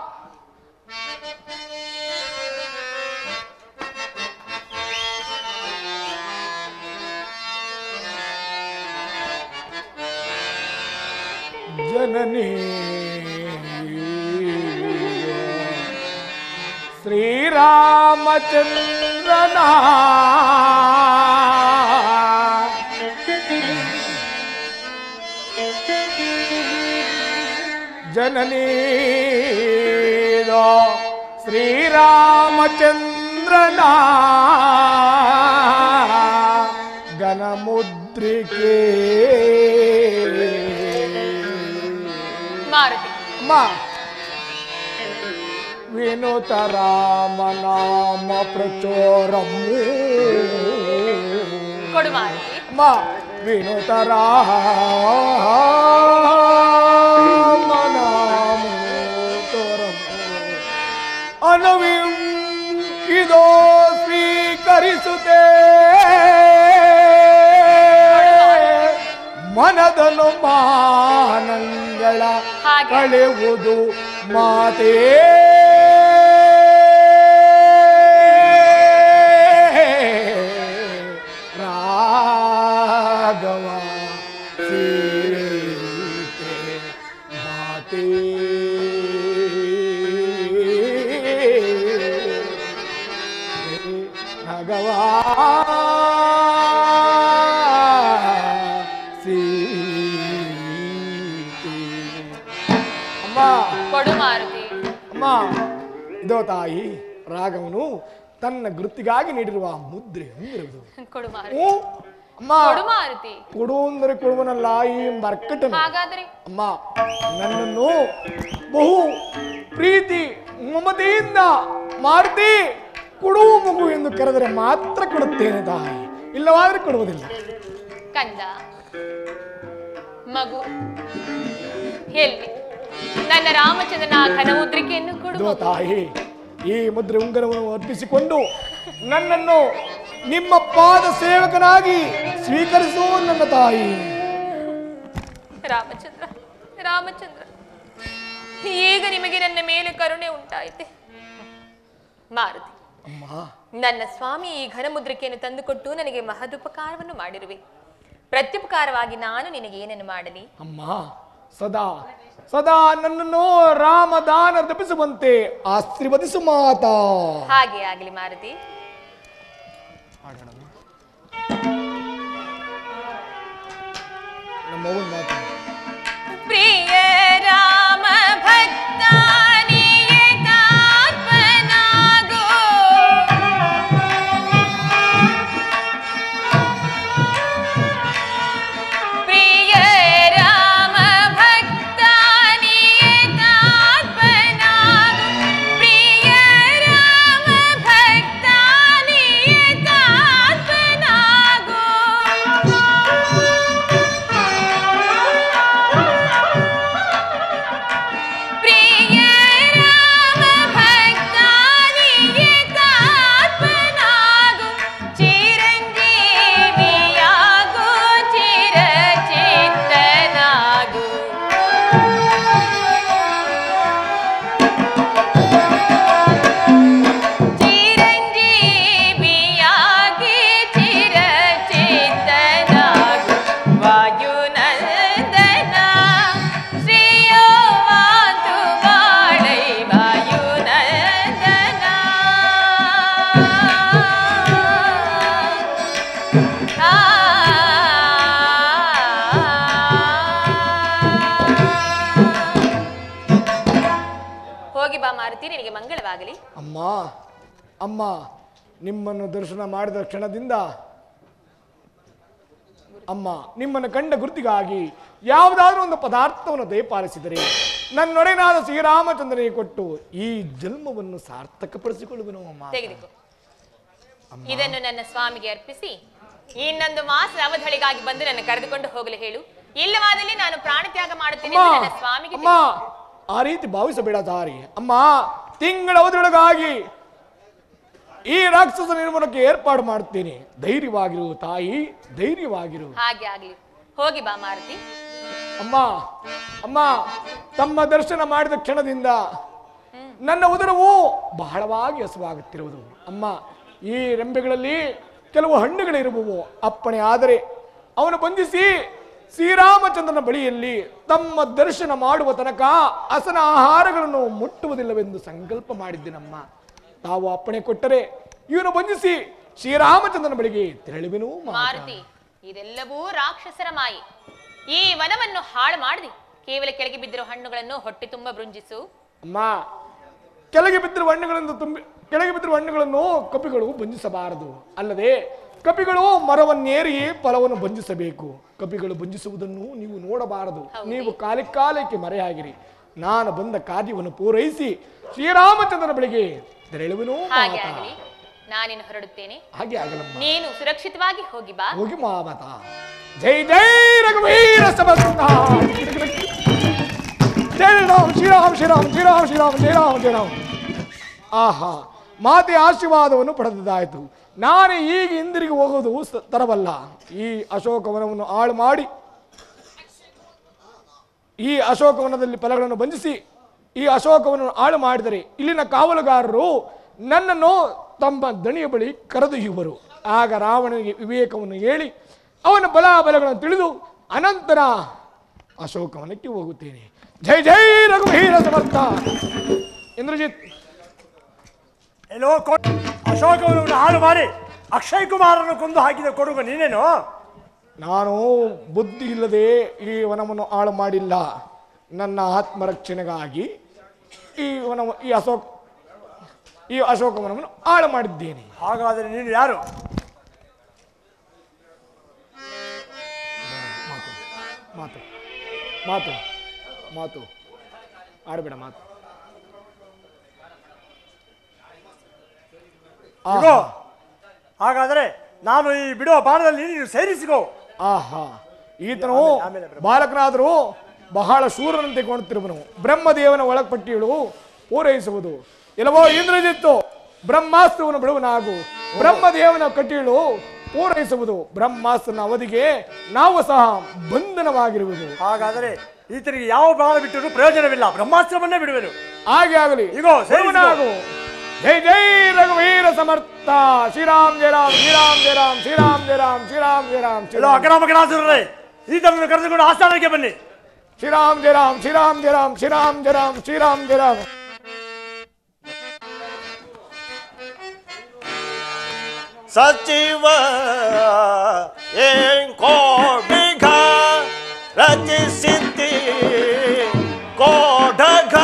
ಜನನಿ ಶ್ರೀರಾಮಚಂದ್ರನ ಜನನಿ ಶ್ರೀರಾಮಚಂದ್ರನ ಗಣಮುದ್ರಿಕೆ ಮಾರುತಿ ಅಮ್ಮ ವಿನುತ ರಾಮನಾಮ ಪ್ರಚೋರಮ್ಮು ಕೊಡು ಮಾರುತಿ ಅಮ್ಮ ವಿನುತ ರಾಮನಾಮ ತೋರಮ್ಮು ಅನವಿಂ ಇದೋ ಸ್ವೀಕರಿಸುತ್ತೆ ಮನದನು ಮಾನಂಗಳ ಹಾಗೆ. ಕಳೆಯುವುದು ಮಾತೇ ರಾಘವ ಸೀತೆ ಮಾತೇ ರಾಘವ ಸೀತೆ ಅಮ್ಮ ಕೊಡು ಮಾರುತಿ ಅಮ್ಮ ಇದೋ ತಾಯಿ ರಾಗವನು ತನ್ನ ಗುರುತಿಗಾಗಿ ನೀಡಿರುವ ಮುದ್ರೆ ಹೊಂದಿರುವುದು ಕೊಡು ಮಾರುತಿ ಹ್ಞೂ ಅಮ್ಮ ಕೊಡು ಮಾರುತಿ ಕೊಡು ಅಂದರೆ ಕೊಡುವನಲ್ಲ ಈ ಮರ್ಕಟನು ಹಾಗಾದ್ರೆ ಅಮ್ಮ ನನ್ನನ್ನು ಬಹು ಪ್ರೀತಿ ಮಮತೆಯಿಂದ ಮಾರುತಿ ಕೊಡು ಮಗು ಎಂದು ಕರೆದರೆ ಮಾತ್ರ ಕೊಡುತ್ತೇನೆ ತಾಯಿ ಇಲ್ಲವಾದ್ರೆ ಕೊಡುವುದಿಲ್ಲ ಕಂದ ಮಗು ಎಲ್ಲಿ ನನ್ನ ರಾಮಚಂದ್ರನ ಘನಮುದ್ರಿಕೆಯನ್ನು ಕೊಡು ಇದು ತಾಯಿ ಈ ಮುದ್ರೆ ಉಂಗರವನ್ನು ಅರ್ಪಿಸಿಕೊಂಡು ನನ್ನನ್ನು ನಿಮ್ಮ ಪಾದ ಸೇವಕನಾಗಿ ಸ್ವೀಕರಿಸು ನನ್ನ ತಾಯಿ ರಾಮಚಂದ್ರ ರಾಮಚಂದ್ರ ಈಗ ನಿಮಗೆ ನನ್ನ ಮೇಲೆ ಕರುಣೆ ಉಂಟಾಯಿತೆ ಮಾರುತಿ ಅಮ್ಮ ನನ್ನ ಸ್ವಾಮಿ ಈ ಘನಮುದ್ರಿಕೆಯನ್ನು ತಂದುಕೊಟ್ಟು ನನಗೆ ಮಹದುಪಕಾರವನ್ನು ಮಾಡಿರುವೆ ಪ್ರತ್ಯುಪಕಾರವಾಗಿ ನಾನು ನಿನಗೆ ಏನನ್ನು ಮಾಡಲಿ ಅಮ್ಮ ಸದಾ ಸದಾ ನನ್ನನ್ನು ರಾಮದಾನ ದಪಿಸುವಂತೆ ಆಶೀರ್ವದಿಸು ಮಾತಾ ಹಾಗೆ ಆಗಲಿ ಮಾರುತಿ ನಮ್ಮ ಅವ್ವನ್ ಮಾತು ಪ್ರಿಯ ರಾಮ ಭಕ್ತ ನಿಯತಾತ್ಮನಾಗೋ. ಪ್ರಿಯ ರಾಮ ಭಕ್ತ ನಿಯತಾತ್ಮನಾಗೋ. ಪ್ರಿಯ ರಾಮ ಭಕ್ತ ನಿಯತಾತ್ಮನಾಗೋ. ಪ್ರಿಯ ರಾಮ ಭಕ್ತ ನಿಯತಾತ್ಮನಾಗು ಚಿರಂಜೀವಿಯಾಗು ಚಿರಚಿತ್ತನಾಗು ಚಿರಂಜೀವಿಯಾಗಿ ಚಿರಚಿತ್ತನಾಗು ವಾಯುನಂದನ ಶ್ರೇಯೋವಾಂತು ಬಾಳೈ ವಾಯುನಂದನ ಆ ಹೋಗಿ ಬಾ ಮಾರುತಿ ನಿನಗೆ ಮಂಗಳವಾಗಲಿ ಅಮ್ಮ ಅಮ್ಮ ನಿಮ್ಮನ್ನು ದರ್ಶನ ಮಾಡಿದ ಕ್ಷಣದಿಂದ ಅಮ್ಮ ನಿಮ್ಮನ್ನು ಕಂಡ ಗುರುತಿಗಾಗಿ ಯಾವುದಾದ್ರೂ ಒಂದು ಪದಾರ್ಥವನ್ನು ದಯಪಾಲಿಸಿದರೆ ನನ್ನೊಡೆನಾದ ಶ್ರೀರಾಮಚಂದ್ರನಿಗೆ ಕೊಟ್ಟು ಈ ಜನ್ಮವನ್ನು ಸಾರ್ಥಕಪಡಿಸಿಕೊಳ್ಳುವೆನು ಅಮ್ಮ ತೆಗೆದುಕೋ ಇದನ್ನು ನನ್ನ ಸ್ವಾಮಿಗೆ ಅರ್ಪಿಸಿ ಇನ್ನೊಂದು ಮಾಸದ ಅವಧಳಿಗಾಗಿ ಬಂದು ನನ್ನ ಕರೆದುಕೊಂಡು ಹೋಗಲು ಹೇಳು ಇಲ್ಲವಾದಲ್ಲಿ ನಾನು ಪ್ರಾಣತ್ಯಾಗ ಮಾಡುತ್ತೇನೆ ಅಮ್ಮ ಎಂದು ನನ್ನ ಸ್ವಾಮಿಗೆ ಅಮ್ಮ ಆ ರೀತಿ ಭಾವಿಸಬೇಡ ದಾರಿ ಅಮ್ಮ ತಿಂಗಳ ಅವಧಿಯೊಳಗಾಗಿ ಈ ರಾಕ್ಷಸ ನಿರ್ಮೂಲಕ್ಕೆ ಏರ್ಪಾಡು ಮಾಡುತ್ತೇನೆ ಧೈರ್ಯವಾಗಿರು ತಾಯಿ ಧೈರ್ಯವಾಗಿರು ಹಾಗೆ ಆಗ್ಲಿ ಹೋಗಿ ಬಾ ಮಾರುತಿ ಅಮ್ಮ ಅಮ್ಮ ತಮ್ಮ ದರ್ಶನ ಮಾಡಿದ ಕ್ಷಣದಿಂದ ನನ್ನ ಉದರವು ಬಹಳವಾಗಿ ಹಸುವಾಗುತ್ತಿರುವುದು ಅಮ್ಮ ಈ ರೆಂಬೆಗಳಲ್ಲಿ ಕೆಲವು ಹಣ್ಣುಗಳಿರುವವು ಅಪ್ಪಣೆ ಆದರೆ ಅವನು ಬಂಧಿಸಿ ಶ್ರೀರಾಮಚಂದ್ರನ ಬಳಿಯಲ್ಲಿ ತಮ್ಮ ದರ್ಶನ ಮಾಡುವ ತನಕ ಹಸನ ಆಹಾರಗಳನ್ನು ಮುಟ್ಟುವುದಿಲ್ಲವೆಂದು ಸಂಕಲ್ಪ ಮಾಡಿದ್ದೇನಮ್ಮ ತಾವು ಅಪ್ಪಣೆ ಕೊಟ್ಟರೆ ಇವನು ಬಂಧಿಸಿ ಶ್ರೀರಾಮಚಂದ್ರನ ಬಳಿಗೆ ತೆರಳುವೆನು ಮಾತಾ. ಮಾರುತಿ ಇದೆಲ್ಲವೂ ರಾಕ್ಷಸರ ಮಾಯಿ ಈ ವನವನ್ನು ಹಾಳು ಮಾಡದೆ ಕೇವಲ ಕೆಳಗೆ ಬಿದ್ದಿರೋ ಹಣ್ಣುಗಳನ್ನು ಹೊಟ್ಟೆ ತುಂಬ ಬೃಂಜಿಸು ಅಮ್ಮ ಕೆಳಗೆ ಬಿದ್ದಿರುವ ಹಣ್ಣುಗಳಿಂದ ತುಂಬಿ ಕೆಳಗೆ ಬಿದ್ದಿರುವ ಹಣ್ಣುಗಳನ್ನು ಕಪಿಗಳು ಬಂಧಿಸಬಾರದು ಅಲ್ಲದೆ ಕಪಿಗಳು ಮರವನ್ನೇರಿ ಫಲವನ್ನು ಬಂಧಿಸಬೇಕು ಕಪಿಗಳು ಬಂಧಿಸುವುದನ್ನು ನೀವು ನೋಡಬಾರದು ನೀವು ಕಾಲಕ್ಕೆ ಕಾಲಕ್ಕೆ ಮರೆಯಾಗಿರಿ ನಾನು ಬಂದ ಕಾರ್ಯವನ್ನು ಪೂರೈಸಿ ಶ್ರೀರಾಮಚಂದ್ರನ ಬಳಿಗೆ ತೆರಳುವೆನು ಹಾಗೆ ಮಾತಾ. ಆಗಲಿ ನಾನಿನ್ನು ಹೊರಡುತ್ತೇನೆ ಹಾಗೆ ಆಗಲಮ್ಮ ನೀನು ಸುರಕ್ಷಿತವಾಗಿ ಹೋಗಿ ಬಾ ಹೋಗಿ ಮಾತಾ ಜೈ ಜೈ ರಘುವೀರ ಸಮರ್ಥ ಜೈ ರಾಮ್ ಶ್ರೀರಾಮ್ ಶ್ರೀರಾಮ್ ಶ್ರೀರಾಮ್ ಶ್ರೀರಾಮ್ ಶ್ರೀರಾಮ್ ಶ್ರೀರಾಮ್ ಆಹಾ ಮಾತೆ ಆಶೀರ್ವಾದವನ್ನು ಪಡೆದದಾಯಿತು ನಾನು ಈಗ ಹಿಂದಿರುಗಿ ಹೋಗೋದು ಸ- ತರವಲ್ಲ ಈ ಅಶೋಕವನವನ್ನು ಹಾಳು ಮಾಡಿ ಈ ಅಶೋಕವನದಲ್ಲಿ ಫಲಗಳನ್ನು ಬಂಧಿಸಿ ಈ ಅಶೋಕವನ್ನು ಹಾಳು ಮಾಡಿದರೆ ಇಲ್ಲಿನ ಕಾವಲುಗಾರರು ನನ್ನನ್ನು ತಮ್ಮ ದಣಿಯ ಬಳಿ ಕರೆದೊಯ್ಯುವರು ಆಗ ರಾವಣನಿಗೆ ವಿವೇಕವನ್ನು ಹೇಳಿ ಅವನ ಬಲಾಬಲಗಳನ್ನು ತಿಳಿದು ಅನಂತರ ಅಶೋಕವನಕ್ಕೆ ಹೋಗುತ್ತೇನೆ ಜೈ ಜೈ ರಘುವೀರ ಸಮರ್ಥ ಇಂದ್ರಜಿತ್ ಎಲ್ಲೋ ಕೊ ಅಶೋಕವನ್ನು ಹಾಳು ಮಾಡಿ ಅಕ್ಷಯ್ ಕುಮಾರನ್ನು ಕೊಂದು ಹಾಕಿದ ಕೊಡುಗ ನೀನೇನು ನಾನು ಬುದ್ಧಿ ಇಲ್ಲದೆ ಈ ವನವನ್ನು ಹಾಳು ಮಾಡಿಲ್ಲ ನನ್ನ ಆತ್ಮರಕ್ಷಣೆಗಾಗಿ ಈ ವನ ಈ ಅಶೋಕ್ ಈ ಅಶೋಕವನವನ್ನು ಹಾಳು ಮಾಡಿದ್ದೇನೆ ಹಾಗಾದರೆ ನೀನು ಯಾರು ಮಾತು ಮಾತು ಮಾತು ಮಾತು ಆಡಬೇಡ ಮಾತು ಇಗೋ ಹಾಗಾದರೆ ನಾನು ಈ ಬಿಡುವ ಬಾಣದಲ್ಲಿ ನೀನು ಸೇರಿಸಿಕೋ ಆಹಾ ಈತನು ಆಮೇಲೆ- ಆಮೇಲೆ ಬ್ರಹ್ಮ. ಬಾಲಕನಾದರೂ ಬಹಳ ಶೂರನಂತೆ ಕಾಣುತ್ತಿರುವನು ಬ್ರಹ್ಮದೇವನ ಒಳಪಟ್ಟಿಗಳು ಪೂರೈಸುವುದು ಇಲ್ಲವೋ ಇಂದ್ರಜಿತ್ತು ಬ್ರಹ್ಮಾಸ್ತ್ರವನ್ನು ಬಿಡುವನಾಗು ಬ್ರಹ್ಮದೇವನ ಕಟ್ಟಿಗಳು ಪೂರೈಸುವುದು ಬ್ರಹ್ಮಾಸ್ತ್ರನ ಅವಧಿಗೆ ನಾವು ಸಹ ಬಂಧನವಾಗಿರುವುದು ಹಾಗಾದರೆ ಈತನಿಗೆ ಯಾವ ಬಾಣ ಬಿಟ್ಟರೂ ಪ್ರಯೋಜನವಿಲ್ಲ ಬ್ರಹ್ಮಾಸ್ತ್ರವನ್ನೇ ಬಿಡುವೆನು ಹಾಗೆ ಆಗಲಿ ಇಗೋ, ಸೇರಿಸಿಕೋ. ಬಿಡುವನಾಗು. ಜೈ ಜೈ ರಘುವೀರ ಸಮರ್ಥ ಶ್ರೀರಾಮ್ ಜಯ ರಾಮ್ ಶ್ರೀರಾಮ್ ಜಯ ರಾಮ್ ಶ್ರೀರಾಮ್ ಜಯ ರಾಮ್ ಶ್ರೀರಾಮ್ ಜಯ ರಾಮ್ ಎಲ್ಲೋ ಅಕ್ರಮಕರಾಸುರರೇ ಈತನನ್ನು ಕರೆದುಕೊಂಡು ಆಸ್ಥಾನಕ್ಕೆ ಬನ್ನಿ ಶ್ರೀರಾಮ್ ಜಯ ರಾಮ್ ಶ್ರೀರಾಮ್ ಜಯ ರಾಮ್ ಶ್ರೀರಾಮ್ ಜಯ ರಾಮ್ ಶ್ರೀರಾಮ್ ಜಯ ರಾಮ್ ಸಚಿವ ಏನ್ ಕೋಡಿಗ ರಚಿಸಿದ್ದಿ ಕೋಡಗ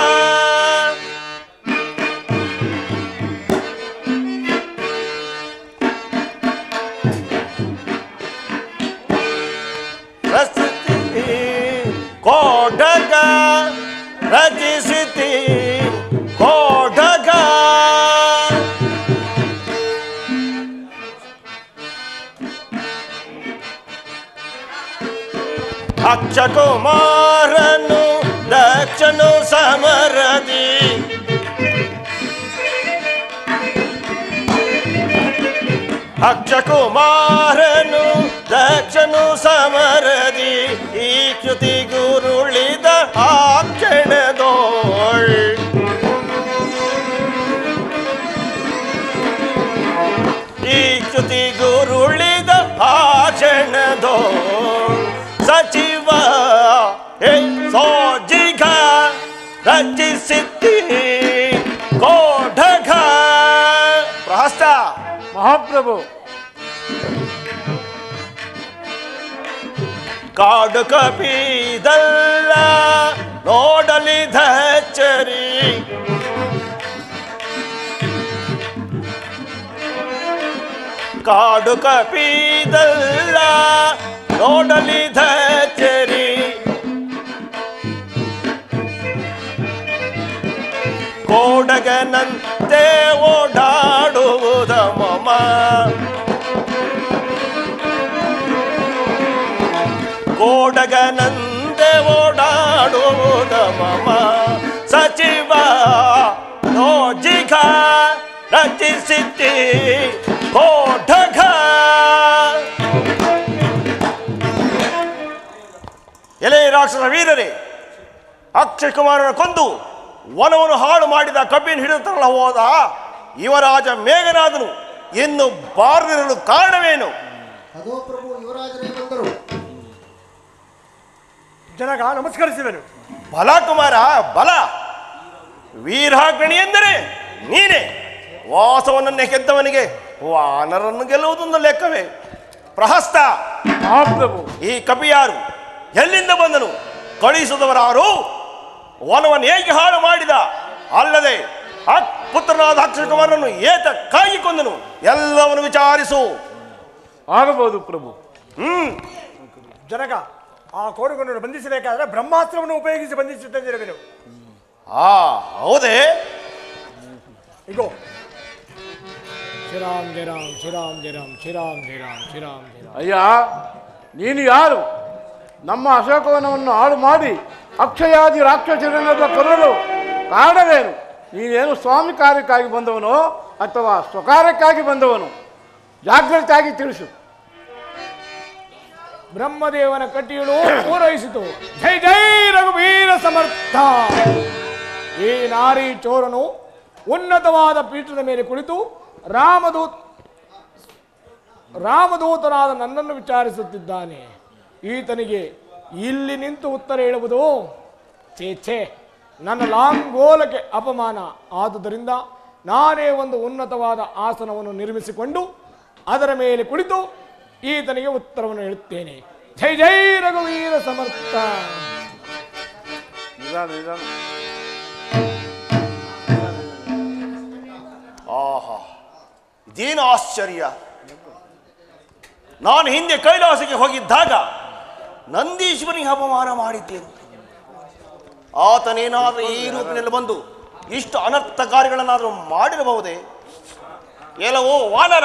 ರಚಿಸಿದ್ದಿ ಕೋಡಗ ರಚಿಸಿದ್ದಿ ಕೋಡಗ ಅಕ್ಷಕುಮಾರನು ದಕ್ಷನು ಸಮರದಿ ಅಕ್ಷಕುಮಾರನು ದಕ್ಷನು ಸಮರದಿ ಈ ಕೃತಿ ಗುರುಳಿದ ಆ ಕ್ಷಣದೋಳ್ ಈ ಕೃತಿ ಗುರುಳಿದ ಭಾಷಣದೋ ಸಚಿವ ಹೇ ಸೋಜಿಗ ರಚಿಸಿದ್ದಿ ಕೋಢಗ ಪ್ರಹಸ್ತ ಮಹಾಪ್ರಭು ಕಾಡು ಕಪಿದಲ್ಲ ನೋಡಲಿ ಧಚ್ಚರಿ ಕಾಡು ಕಪಿದಲ್ಲ ನೋಡಲಿ ಧಚ್ಚರಿ ಕೋಡಗನಂತೆ ಓಡಾಡುವುದ ಮಮ ಕೋಡಗನಂತೆ ಓಡಾಡುವುದ ಮಮ ಸಚಿವ ನೋಜಿಗ ರಚಿಸಿದ್ದಿ ಕೋಢಗ ಎಲೆ ರಾಕ್ಷಸ ವೀರರೇ ಅಕ್ಷಯ್ ಕುಮಾರನ ಕೊಂದು ವನವನ್ನು ಹಾಳು ಮಾಡಿದ ಕಬ್ಬಿನ ಹಿಡಿತರಲ್ಲ ಹೋದ ಯುವರಾಜ ಮೇಘನಾದನು ಇನ್ನು ಬಾರದಿರಲು ಕಾರಣವೇನು ಅದೋ ಪ್ರಭು ಯುವರಾಜರೇ ಬಂದರು ಜನಗ ನಮಸ್ಕರಿಸುವೆನು ಬಲ ಕುಮಾರ ಬಲ ವೀರಾಗ್ರಣಿ ಎಂದರೆ ನೀನೇ ವಾಸವನನ್ನೇ ಗೆದ್ದವನಿಗೆ ವಾನರನ್ನು ಗೆಲ್ಲುವುದೊಂದು ಲೆಕ್ಕವೇ ಪ್ರಹಸ್ತ ಮಹಾಪ್ರಭು ಈ ಕಪಿ ಯಾರು ಎಲ್ಲಿಂದ ಬಂದನು ಕಳುಹಿಸಿದವರಾರು ವನವನ್ನು ಹೇಗೆ ಹಾಳು ಮಾಡಿದ ಅಲ್ಲದೆ ಆ ಪುತ್ರನಾದ ಅಕ್ಷಯ ಕುಮಾರನನ್ನು ಏತ ಕಾಗಿ ಕೊಂದನು ಎಲ್ಲವನ್ನು ವಿಚಾರಿಸು ಆಗಬಹುದು ಪ್ರಭು ಹ್ಮ್ ಜನಕ ಆ ಕೋಡುಗೊಂಡನ್ನು ಬಂಧಿಸಬೇಕಾದ್ರೆ ಬ್ರಹ್ಮಾಸ್ತ್ರವನ್ನು ಉಪಯೋಗಿಸಿ ಬಂಧಿಸುತ್ತಿರುವೆನು ಆ ಹೌದೇ ಇಗೋ ಶ್ರೀರಾಮ್ ಜಯ ರಾಮ್ ಶ್ರೀರಾಮ್ ಜಯ ರಾಮ್ ಶ್ರೀರಾಮ್ ಜಯ ರಾಮ್ ಶ್ರೀರಾಮ್ ಜಯ ರಾಮ್ ಅಯ್ಯ ನೀನು ಯಾರು ನಮ್ಮ ಅಶೋಕವನವನ್ನು ಹಾಳು ಮಾಡಿ ಅಕ್ಷಯಾದಿ ರಾಕ್ಷಸರನ್ನೆಲ್ಲ ಕೊಲ್ಲಲು ಕಾರಣವೇನು ನೀನೇನು ಸ್ವಾಮಿ ಕಾರ್ಯಕ್ಕಾಗಿ ಬಂದವನೋ ಅಥವಾ ಸ್ವಕಾರ್ಯಕ್ಕಾಗಿ ಬಂದವನು ಜಾಗ್ರತೆಯಾಗಿ ತಿಳಿಸು ಬ್ರಹ್ಮದೇವನ ಕಟ್ಟಿಗಳು ಪೂರೈಸಿತು ಜೈ ಜೈ ರಘುವೀರ ಸಮರ್ಥ ಈ ನಾರಿ ಚೋರನು ಉನ್ನತವಾದ ಪೀಠದ ಮೇಲೆ ಕುಳಿತು ರಾಮದೂತ್ ರಾಮದೂತನಾದ ನನ್ನನ್ನು ವಿಚಾರಿಸುತ್ತಿದ್ದಾನೆ ಈತನಿಗೆ ಇಲ್ಲಿ ನಿಂತು ಉತ್ತರ ಹೇಳುವುದು ಛೇ ಛೇ ನನ್ನ ಲಾಂಗೋಲಕ್ಕೆ ಅಪಮಾನ ಆದುದರಿಂದ ನಾನೇ ಒಂದು ಉನ್ನತವಾದ ಆಸನವನ್ನು ನಿರ್ಮಿಸಿಕೊಂಡು ಅದರ ಮೇಲೆ ಕುಳಿತು ಈತನಿಗೆ ಉತ್ತರವನ್ನು ಹೇಳುತ್ತೇನೆ ಜೈ ಜೈ ರಘುವೀರ ಸಮರ್ಥ ನಿಧಾನ ನಿಧಾನ ಇದೇನು ಆಶ್ಚರ್ಯ ನಾನು ಹಿಂದೆ ಕೈಲಾಸಕ್ಕೆ ಹೋಗಿದ್ದಾಗ ನಂದೀಶ್ವರಿಗೆ ಅಪಮಾನ ಮಾಡಿದ್ದೇನೆ ಆತನೇನಾದರೂ ಈ ರೂಪಿನಲ್ಲಿ ಬಂದು ಇಷ್ಟು ಅನರ್ಥ ಕಾರ್ಯಗಳನ್ನಾದರೂ ಮಾಡಿರಬಹುದೇ ಎಲ್ಲವೋ ವಾನರ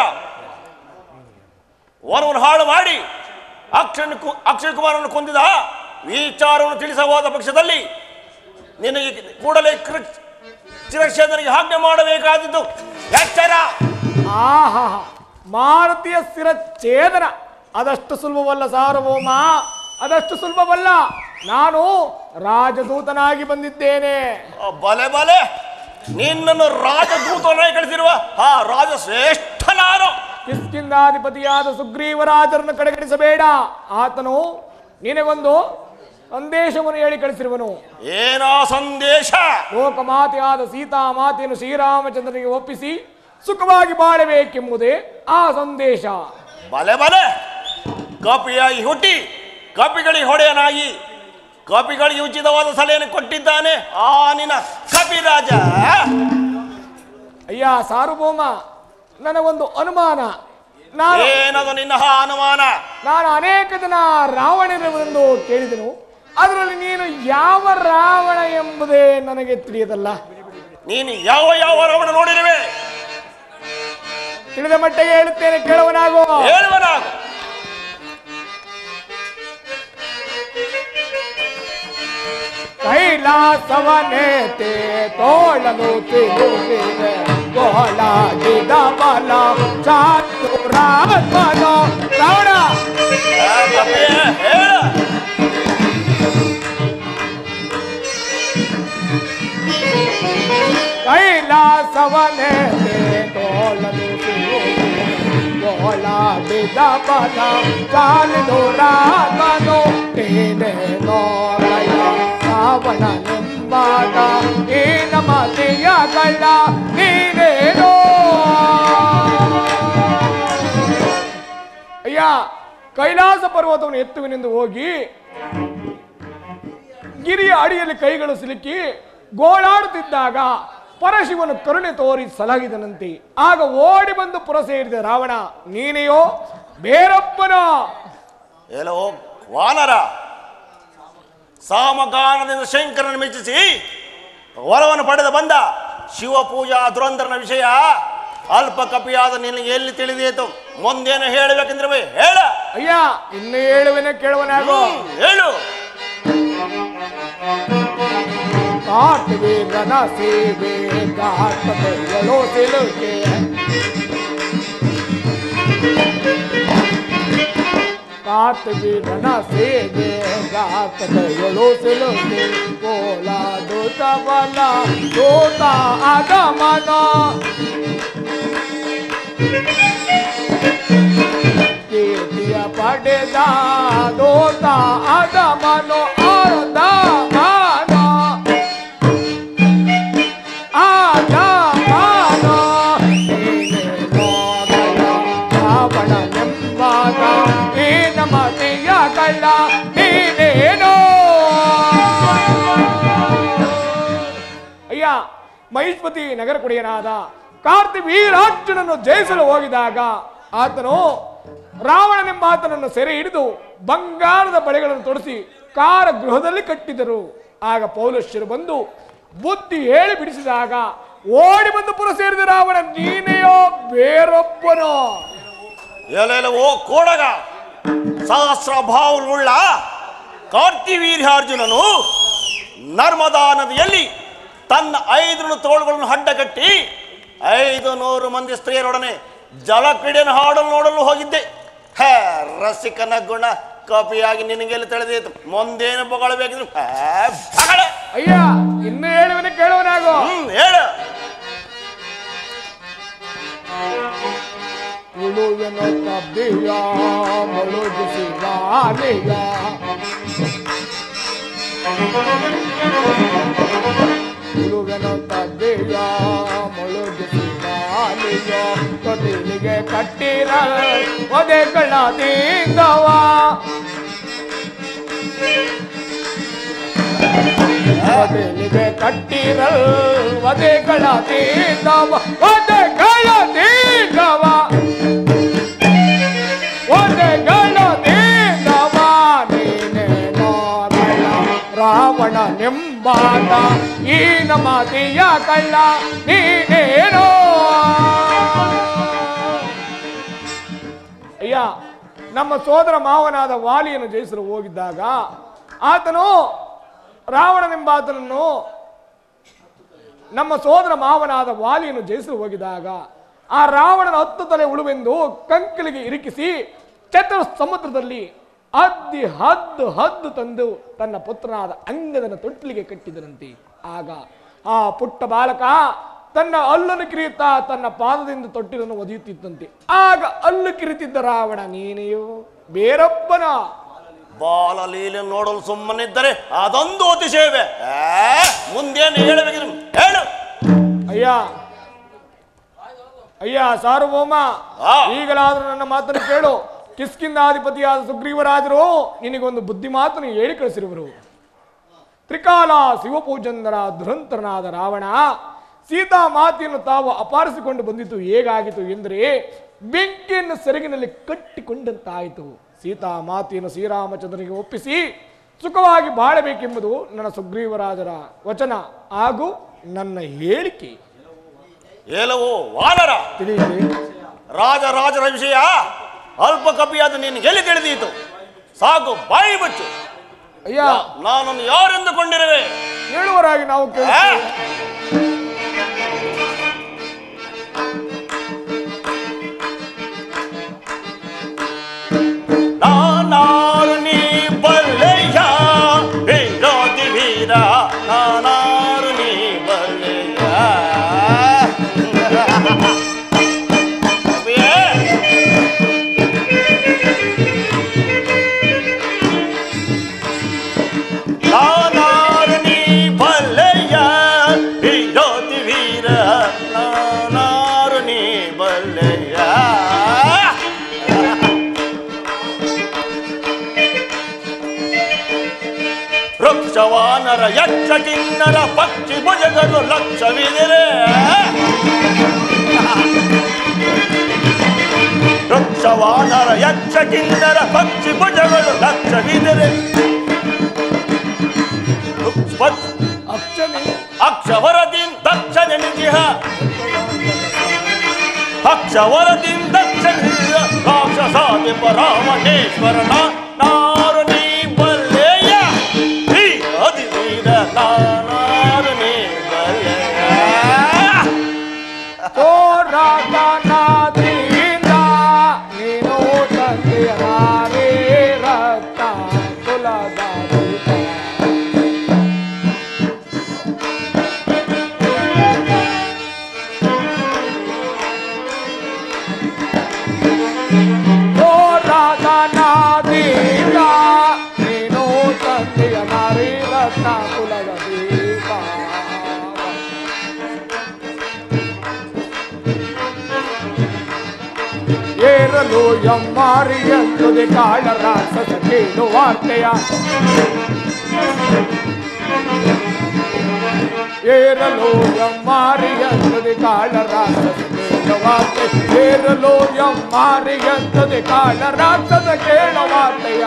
ವನವನ್ನು ಹಾಳು ಮಾಡಿ ಅಕ್ಷಯ ಅಕ್ಷಯ್ ಕುಮಾರನ್ನು ಕೊಂದಿದ ವಿಚಾರವನ್ನು ತಿಳಿಸಬಹುದ ಪಕ್ಷದಲ್ಲಿ ನಿನಗೆ ಕೂಡಲೇ ಕೃ- ಚಿರಕ್ಷೇತ್ರನಿಗೆ ಆಜ್ಞೆ ಮಾಡಬೇಕಾದದ್ದು ಎಚ್ಚರ ಆಹಾ ಮಾರುತಿಯ ಶಿರಚ್ಛೇದನ ಅದಷ್ಟು ಸುಲಭವಲ್ಲ ಸಾರ್ವಭೌಮ ಅದಷ್ಟು ಸುಲಭವಲ್ಲ ನಾನು ರಾಜದೂತನಾಗಿ ಬಂದಿದ್ದೇನೆ ಆ, ಬಲೆ ಬಲೆ ನಿನ್ನನ್ನು ರಾಜದೂತನಾಗಿ ಕಳಿಸಿರುವ ಆ ರಾಜ ಶ್ರೇಷ್ಠ ನಾನು ಕಿಷ್ಕಿಂದಾಧಿಪತಿಯಾದ ಸುಗ್ರೀವರಾಜರನ್ನು ಕಡೆಗಣಿಸಬೇಡ ಆತನು ನಿನಗೊಂದು ಸಂದೇಶವನ್ನು ಹೇಳಿ ಕಳಿಸಿರುವನು ಏನಾ ಸಂದೇಶ ಲೋಕಮಾತೆಯಾದ ಸೀತಾಮಾತೆಯನ್ನು ಶ್ರೀರಾಮಚಂದ್ರನಿಗೆ ಒಪ್ಪಿಸಿ ಸುಖವಾಗಿ ಬಾಳಬೇಕೆಂಬುದೇ ಆ ಸಂದೇಶ ಬಲೆ ಬಲೆ ಕಪಿಯಾಗಿ ಹುಟ್ಟಿ ಕಪಿಗಳಿಗೆ ಹೊಡೆಯನಾಗಿ ಕಪಿಗಳಿಗೆ ಉಚಿತವಾದ ಸಲಹೆಯನ್ನು ಕೊಟ್ಟಿದ್ದಾನೆ ಆ ನಿನ್ನ ಕಪಿರಾಜ ಅಯ್ಯ ಸಾರ್ವಭೌಮ ನನಗೊಂದು ಅನುಮಾನ ನಾನು ಏನದು ನಿನ್ನ ಆ ಅನುಮಾನ ನಾನು ಅನೇಕ ಜನ ರಾವಣನೆಂದು ಕೇಳಿದೆನು ಅದರಲ್ಲಿ ನೀನು ಯಾವ ರಾವಣ ಎಂಬುದೇ ನನಗೆ ತಿಳಿಯದಲ್ಲ ನೀನು ಯಾವ ಯಾವ ರಮಣ ನೋಡಿರುವೆ ತಿಳಿದ ಮಟ್ಟಿಗೆ ಹೇಳುತ್ತೇನೆ ಕೇಳುವನಾಗೋ ಹೇಳುವನಾಗು ಕೈಲಾಸವನೇತೆ ತೋಳಲು ತಿರುಗಿದೆ ಗೋಳಾಡಿದ ಬಲ ಚಾತುರಾತ್ಮನೋ ರಾವಣ ಆ, ಕಪಿಯೇ, ಹೇಳು ಕೈಲಾಸವನೇತೆ ತೋಳಲು ತಿರುಗಿದೆ ಗೋಳಾಡಿದ ಬಲ ಚಾಲಿದುರಾತ್ಮನೋ ನೀನೆ ನೋಡಯ ರಾವಣ ನಿಂಬಾದ ಈ ನಮತೆಯ ಕಳ್ಳ ನೀನೇನೋ ಅಯ್ಯ ಕೈಲಾಸ ಪರ್ವತವನ್ನು ಎತ್ತುವಿನೆಂದು ಹೋಗಿ ಗಿರಿಯ ಅಡಿಯಲ್ಲಿ ಕೈಗಳು ಸಿಲುಕಿ ಗೋಳಾಡುತ್ತಿದ್ದಾಗ ಪರಶಿವನು ಕರುಣೆ ತೋರಿ ಸಲಹಿದನಂತೆ ಆಗ ಓಡಿ ಬಂದು ಪುರ ಸೇರಿದ ರಾವಣ ನೀನೆಯೋ ಬೇರೊಬ್ಬನೋ ಎಲ್ಲೋ ವಾನರ ಸಾಮಗಾನದಿಂದ ಶಂಕರನ ಮೆಚ್ಚಿಸಿ ವರವನ್ನು ಪಡೆದು ಬಂದ ಶಿವಪೂಜಾ ದುರಂಧರನ ವಿಷಯ ಅಲ್ಪ ಕಪಿಯಾದ ನಿನಗೆ ಎಲ್ಲಿ ತಿಳಿದೀತು ಮುಂದೇನು ಹೇಳಬೇಕೆಂದ್ರೆ ಬೈ, ಹೇಳ ಅಯ್ಯ ಇನ್ನು ಹೇಳುವೆನ ಕೇಳುವನಾಗೋ ಹ್ಮ್, ಹೇಳು ಕಾಟುವೀರನ ಸೇವೆ ಗಾಟಗಳು ಸಿಲುಕೆ ಕಾಟುವೀರನ ಸೇವೆ ಗಾಟಗಳು ಸಿಲುಕೆ ಕೋಲಾಡುತ್ತ ಬಲ ದೂತ ಆಗಮನ ಕೀರ್ತಿಯ ಪಡೆದ ದೂತ ಆಗಮನ ಅರ್ಧ ಮಾನ ಅಯ್ಯ ಮಹಿಷ್ಪತಿ ನಗರ ಕುಡಿಯನಾದ ಕಾರ್ತಿ ವೀರಾರ್ಜುನನ್ನು ಜಯಿಸಲು ಹೋಗಿದಾಗ ಆತನು ರಾವಣನೆಂಬ ಆತನನ್ನು ಸೆರೆ ಹಿಡಿದು ಬಂಗಾರದ ಬಳೆಗಳನ್ನು ತೊಡಿಸಿ ಕಾರ ಗೃಹದಲ್ಲಿ ಕಟ್ಟಿದರು ಆಗ ಪೌಲಶ್ಯರು ಬಂದು ಬುದ್ಧಿ ಹೇಳಿ ಬಿಡಿಸಿದಾಗ ಓಡಿ ಬಂದು ಪುರ ಸೇರಿದ ರಾವಣ ನೀನೆಯೋ ಬೇರೊಬ್ಬನೋ ಎಲ್ಲೆಲ್ಲ ಓ ಕೋಡಗ ಸಹಸ್ರ ಭಾವವುಳ್ಳ ಕಾರ್ತಿವೀರ್ಯಾರ್ಜುನನು ನರ್ಮದಾ ನದಿಯಲ್ಲಿ ತನ್ನ ಐದು ತೋಳುಗಳನ್ನು ಅಡ್ಡಗಟ್ಟಿ ಐದು ನೂರು ಮಂದಿ ಸ್ತ್ರೀಯರೊಡನೆ ಜಲಕ್ರೀಡೆಯನ್ನು ಹಾಡಲು ನೋಡಲು ಹೋಗಿದ್ದೆ ಹೇ ರಸಿಕನ ಗುಣ ಕಪಿಯಾಗಿ ನಿನಗೆಲ್ಲ ತಿಳಿದೀತು ಮುಂದೇನು ಬೊಗಳಬೇಕಿದ್ರು ಹೇ ಬಗಳ ಅಯ್ಯ ಇನ್ನು ಹೇಳುವನೆ ಕೇಳುವನಾಗೋ ಹ್ಮ್ ಹೇಳು ಉಳುವೆನು ಕಬ್ಬಿಯ ಮುಳುಗಿಸಿ ರಾಣಿಯ ಉಳುವೆನು ಕಬ್ಬಿಯ ಮುಳುಗಿಸಿ ರಾಣಿಯ ತೊಟ್ಟಿಲಿಗೆ ಕಟ್ಟಿರ ಒದೆಗಳ ದಿಂಗವ ಒದೆಲಿಗೆ ಕಟ್ಟಿರ ಒದೆಗಳ ದಿಂಗವ ಒದೆಗಳ ದಿಂಗವ ನಿಂಬಾತ ಈ ನಮತಿಯ ಕಳ್ಳ ನೀನೇನೋ ಅಯ್ಯ ನಮ್ಮ ಸೋದರ ಮಾವನಾದ ವಾಲಿಯನ್ನು ಜಯಿಸಲು ಹೋಗಿದ್ದಾಗ ಆತನು ರಾವಣನೆಂಬಾತನನ್ನು ನಮ್ಮ ಸೋದರ ಮಾವನಾದ ವಾಲಿಯನ್ನು ಜಯಿಸಲು ಹೋಗಿದಾಗ ಆ ರಾವಣನ ಹತ್ತು ತಲೆ ಉಳುವೆಂದು ಕಂಕಲಿಗೆ ಇರಿಕಿಸಿ ಚತುರ ಸಮುದ್ರದಲ್ಲಿ ಹದ್ದಿ ಹದ್ದು ಹದ್ದು ತಂದು ತನ್ನ ಪುತ್ರನಾದ ಅಂಗದನ ತೊಟ್ಟಿಲಿಗೆ ಕಟ್ಟಿದನಂತೆ ಆಗ ಆ ಪುಟ್ಟ ಬಾಲಕ ತನ್ನ ಹಲ್ಲನ್ನು ಕಿರಿಯುತ್ತಾ ತನ್ನ ಪಾದದಿಂದ ತೊಟ್ಟಿಲನ್ನು ಒದೆಯುತ್ತಿದ್ದಂತೆ ಆಗ ಹಲ್ಲು ಕಿರಿತಿದ್ದ ರಾವಣ ನೀನೆಯೋ ಬೇರೊಬ್ಬನ ಬಾಲಲೀಲೆ ನೋಡಲು ಸುಮ್ಮನಿದ್ದರೆ ಅದೊಂದು ಅತಿಶಯವೇ ಆ, ಮುಂದೇನು ಹೇಳಬೇಕು ನಿಮ್ಗೆ? ಹೇಳು ಅಯ್ಯ ಅಯ್ಯ ಸಾರ್ವಭೌಮ ಆ. ಈಗಲಾದ್ರೂ ನನ್ನ ಮಾತನ್ನು ಕೇಳು ಕಿಸ್ಕಿಂದಾಧಿಪತಿಯಾದ ಸುಗ್ರೀವರಾಜರು ನಿನಗೊಂದು ಬುದ್ಧಿ ಮಾತನ್ನು ಹೇಳಿ ಕಳಿಸಿರುವರು ತ್ರಿಕಾಲ ಶಿವಪೂಜಂದರ ದುರಂತರನಾದ ರಾವಣ ಸೀತಾ ಮಾತೆಯನ್ನು ತಾವು ಅಪಾರಿಸಿಕೊಂಡು ಬಂದಿತು ಹೇಗಾಗಿತು ಎಂದರೆ ಬೆಂಕಿಯನ್ನು ಸೆರಗಿನಲ್ಲಿ ಕಟ್ಟಿಕೊಂಡಂತಾಯಿತು ಸೀತಾ ಮಾತೆಯನ್ನು ಶ್ರೀರಾಮಚಂದ್ರನಿಗೆ ಒಪ್ಪಿಸಿ ಸುಖವಾಗಿ ಬಾಳಬೇಕೆಂಬುದು ನನ್ನ ಸುಗ್ರೀವರಾಜರ ವಚನ ಹಾಗೂ ನನ್ನ ಹೇಳಿಕೆ ಏಲವೋ ವಾನರ ತಿಳಿಯಿರಿ ರಾಜರಾಜರ ವಿಷಯ ಅಲ್ಪ ಕಪಿಯಾದ ನೀನು ಎಲ್ಲಿ ತಿಳಿದೀತು ಸಾಕು ಬಾಯಿ ಬಚ್ಚು ಅಯ್ಯ ನಾನನ್ನು ಯಾರೆಂದುಕೊಂಡಿರುವೆ ಹೇಳುವರಾಗಿ ನಾವು ಕೇಳುತ್ತೇವೆ ನಾನಾರು ನೀ ಬಲ್ಲೆಯ ವಿರೋಧಿ ವೀರ ನಾನಾರು ನೀ ಬಲ್ಲೆಯ ಕಪಿಯೇ, ನಾನಾರು ನೀ ಬಲ್ಲೆಯ ವಿರೋಧಿ ವೀರ ನಾನಾರು ನೀ ಬಲ್ಲೆಯ ವೃಕ್ಷವಾನರ ಯಕ್ಷ ಕಿನ್ನರ ಪಕ್ಷಿ ಭುಜಗಳು ಲಕ್ಷವಿದಿರೆ ವೃಕ್ಷವಾನರ ಯಕ್ಷ ಕಿನ್ನರ ಪಕ್ಷಿ ಭುಜಗಳು ಲಕ್ಷವಿದಿರೆ ಅಕ್ಷನಿ ಅಕ್ಷವರದಿಂ ದಕ್ಷ ನಿಜಿಹ ಅಕ್ಷವರದಿಂ ದಕ್ಷ ರಾಕ್ಷಸಾದಿ ಪರಾಮಣೇಶ್ವರನ ನಾರು ನೀ ಬಲ್ಲೆಯ ಈ ಅಧಿವೀರ ನಾರು ನೀ ಬಲ್ಲೆಯ ಹೋರಾಟನಾದೀನ ನೀನು ತಂದೆಯ ನಾನೇ ರಕ್ತ ಕುಲದ ದೀಪ. ಹೋರಾಟನಾದೀನ ನೀನು ತಂದೆಯ ನಾರಿ ರತ್ನ ಕುಲದ ದೀಪ ಏರಲು ಎಮ್ಮಾರಿ ಎಂದುದೆ ಕಾಳ ರಾಕ್ಷಸ ಕೇಳು ವಾರ್ತೆಯ ಏರಲು ಎಮ್ಮಾರಿ ಎಂದುದೆ ಕಾಳ ರಾಕ್ಷಸ ಕೇಳು ವಾರ್ತೆ ಏರಲು ಎಮ್ಮಾರಿ ಎಂದುದೆ ಕಾಳ ರಾಕ್ಷಸ ಕೇಳು ವಾರ್ತೆಯ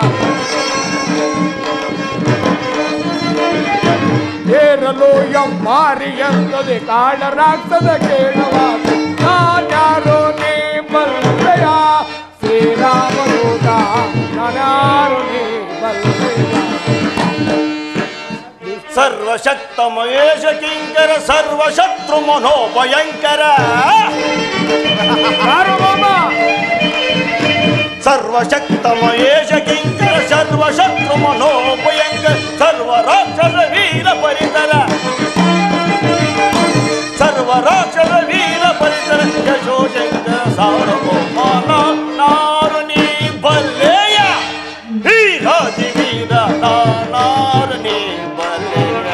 ಏರಲು ಎಮ್ಮಾರಿ ಎಂದುದೆ ಕಾಳ ರಾಕ್ಷಸ ಕೇಳು ವಾರ್ತೆ ನಾನ್ಯಾರೋ ನೀ ಬಲ್ಲೆಯ ಶ್ರೀರಾಮದೂತ ನಾನ್ಯಾರು ನೀ ಬಲ್ಲೆಯ ಸರ್ವಶಕ್ತ ಮಹೇಶ ಕಿಂಕರ ಸರ್ವಶತ್ರು ಮನೋಭಯಂಕರ ಸಾರ್ವಭೌಮ ಸರ್ವಶಕ್ತ ಮಹೇಶ ಕಿಂಕರ ಸರ್ವಶತ್ರು ಮನೋಭಯಂಕರ ಸರ್ವ ರಾಕ್ಷಸ ವೀರ ಪರಿತರ ಸರ್ವ ರಾಕ್ಷಸ ವೀರ ಪರಿತರ ಯಶೋಶಂಕರ ಸಾರ್ವಭೌಮಾನ ನಾರು ನೀ ಬಲ್ಲೆಯ ವೀರಾದಿ ವೀರ ನಾರು ನೀ ಬಲ್ಲೆಯ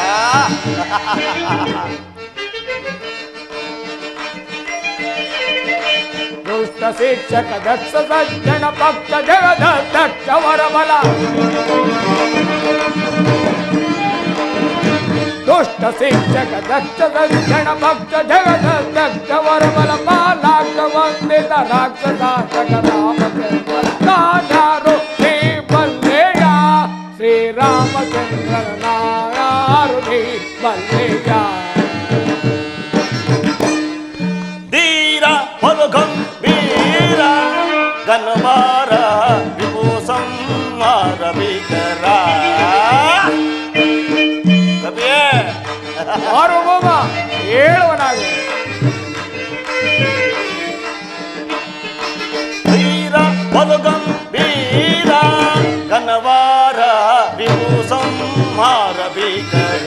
ದುಷ್ಟ ಶಿಕ್ಷಕ ದಕ್ಷ ಸಜ್ಜನ ಪಕ್ಷ ಜಗದ ದಕ್ಷ ವರಬಲ ದುಷ್ಟ ಶಿಕ್ಷಕ ದಕ್ಷ ಸಜ್ಜನ ಪಕ್ಷ ಜಗದ ದಕ್ಷ ವರಬಲ ಪಾಲಾಕ ವಂದಿತ ರಾಕ್ಷಸಾತಕ ರಾಮಚಂದ್ರ ನಾನ್ಯಾರು ನೀ ಬಲ್ಲೆಯ ಶ್ರೀರಾಮಚಂದ್ರನ ನಾಯ ಬಲ್ಲೆಯ ಧೀರ ಗಂಭೀರ ಗನ್ವಾರ ವಿಭೂ ಸಂಹಾರ ಭೀಕರ ಕವಿಯೇ ಸಾರ್ವಭೌಮ ಹೇಳುವನಾಗಿ ಧೀರ ಗಂಭೀರ ಗನ್ವಾರ ವಿಭೂ ಸಂಹಾರ ಭೀಕರ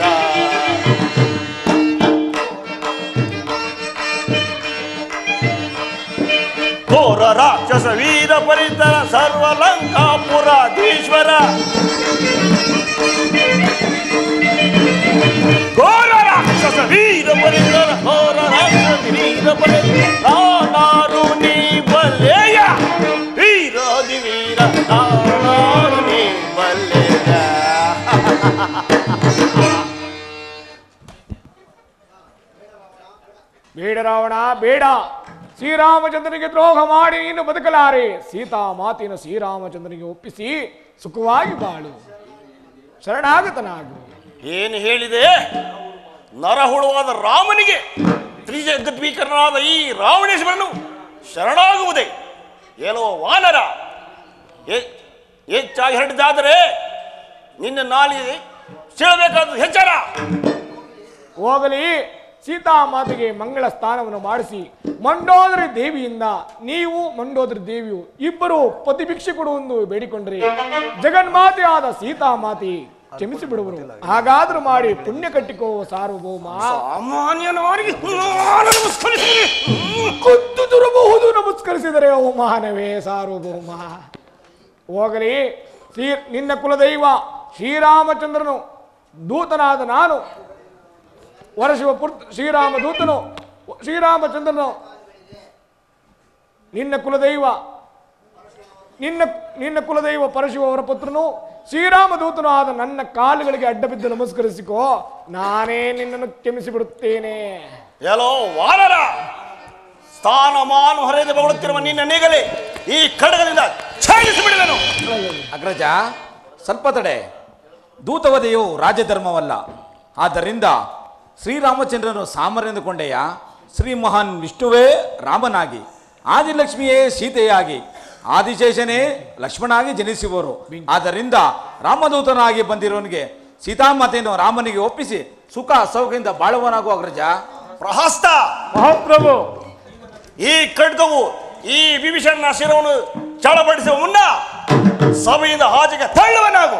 ಘೋರ ರಾಕ್ಷಸ ವೀರ ಪರಿತರ ಸರ್ವ ಲಂಕಾಪುರಾಧೀಶ್ವರ ಘೋರ ರಾಕ್ಷಸ ವೀರ ಪರಿತರ ಘೋರ ರಾಕ್ಷಸ ವೀರ ಪರಿತರ ನಾನಾರು ನೀ ಬಲ್ಲೆಯ ವೀರಾದಿ ವೀರ ನಾನಾರು ನೀ ಬಲ್ಲೆಯ ಬೇಡ ರಾವಣ ಬೇಡ ಶ್ರೀರಾಮಚಂದ್ರನಿಗೆ ದ್ರೋಹ ಮಾಡಿ ನೀನು ಬದುಕಲಾರೆ ಸೀತಾ ಮಾತಿನ ಶ್ರೀರಾಮಚಂದ್ರನಿಗೆ ಒಪ್ಪಿಸಿ ಸುಖವಾಗಿ ಬಾಳು ಶರಣಾಗತನಾಗು ಏನು ಹೇಳಿದೆ ನರಹುಳುವಾದ ರಾಮನಿಗೆ ತ್ರಿಜಗದ್ಭೀಕರನಾದ ಈ ರಾವಣೇಶ್ವರನು ಶರಣಾಗುವುದೇ ಏನೋ ವಾನರ ಹೆ- ಹೆಚ್ಚಾಗಿ ಹರಡಿದಾದರೆ ನಿನ್ನ ನಾಲಿಗೆ ಸೀಳಬೇಕಾದ ಹೆಚ್ಚರ ಹೋಗಲಿ ಸೀತಾಮಾತೆಗೆ ಮಂಗಳ ಸ್ಥಾನವನ್ನು ಮಾಡಿಸಿ ಮಂಡೋದರಿ ದೇವಿಯಿಂದ ನೀವು ಮಂಡೋದರಿ ದೇವಿಯು ಇಬ್ಬರು ಪತಿ ಭಿಕ್ಷೆ ಕೊಡುವಂದು ಬೇಡಿಕೊಂಡ್ರೆ ಜಗನ್ಮಾತೆ ಆದ ಸೀತಾಮಾತೆ ಕ್ಷಮಿಸಿ ಬಿಡುವರು ಹಾಗಾದ್ರೂ ಮಾಡಿ ಪುಣ್ಯ ಕಟ್ಟಿಕೋ ಸಾರ್ವಭೌಮ ಸಾಮಾನ್ಯನವರಿಗೆ ನಾನು ನಮಸ್ಕರಿಸುತ್ತೇನೆ. ಕುತ್ತು ತುರಬಹುದು ನಮಸ್ಕರಿಸಿದರೆ ಅವಮಾನವೇ ಸಾರ್ವಭೌಮ ಹೋಗಲಿ ಶ್ರೀ ನಿನ್ನ ಕುಲದೈವ ಶ್ರೀರಾಮಚಂದ್ರನು ದೂತನಾದ ನಾನು ವರಶಿವ ಪುರ್ ಶ್ರೀರಾಮ ದೂತನು ಶ್ರೀರಾಮಚಂದ್ರನು ನಿನ್ನ ಕುಲದೈವ ನಿನ್ನ ನಿನ್ನ ಕುಲದೈವ ಪರಶಿವ ಅವರ ಪುತ್ರನು ಶ್ರೀರಾಮ ದೂತನು ಆದ ನನ್ನ ಕಾಲುಗಳಿಗೆ ಅಡ್ಡ ಬಿದ್ದು ನಮಸ್ಕರಿಸಿಕೋ ನಾನೇ ನಿನ್ನನ್ನು ಕ್ಷಮಿಸಿ ಬಿಡುತ್ತೇನೆ ಎಲ್ಲೋ ವಾನರ ಸ್ಥಾನಮಾನ ಹೊರೆದು ಬಗಳುತ್ತಿರುವ ನಿನ್ನ ನೀಗಲೇ ಈ ಖಡ್ಗದಿಂದ ಛೇಡಿಸಿ ಬಿಡುವೆನು ಅಗ್ರಜ ಸ್ವಲ್ಪ ತಡೆ ದೂತವಧೆಯು ರಾಜಧರ್ಮವಲ್ಲ ಆದ್ದರಿಂದ ಶ್ರೀರಾಮಚಂದ್ರನು ಸಾಮರೆಂದುಕೊಂಡೆಯ ಶ್ರೀ ಮಹಾನ್ ವಿಷ್ಣುವೇ ರಾಮನಾಗಿ ಆದಿಲಕ್ಷ್ಮಿಯೇ ಸೀತೆಯಾಗಿ ಆದಿಶೇಷನೇ ಲಕ್ಷ್ಮಣಾಗಿ ಜನಿಸುವರು ಆದ್ದರಿಂದ ರಾಮದೂತನಾಗಿ ಬಂದಿರೋನಿಗೆ ಸೀತಾಮಾತೆಯನ್ನು ರಾಮನಿಗೆ ಒಪ್ಪಿಸಿ ಸುಖ ಸೌಖ್ಯದಿಂದ ಬಾಳುವನಾಗು ಅಗ್ರಜ ಪ್ರಹಸ್ತ ಮಹಾಪ್ರಭು ಈ ಖಡ್ಗವು ಈ ವಿಭೀಷಣನ ಶಿರವನ್ನು ಚಳಪಡಿಸುವ ಮುನ್ನ ಸಭೆಯಿಂದ ಆಚೆಗೆ ತಳ್ಳುವನಾಗು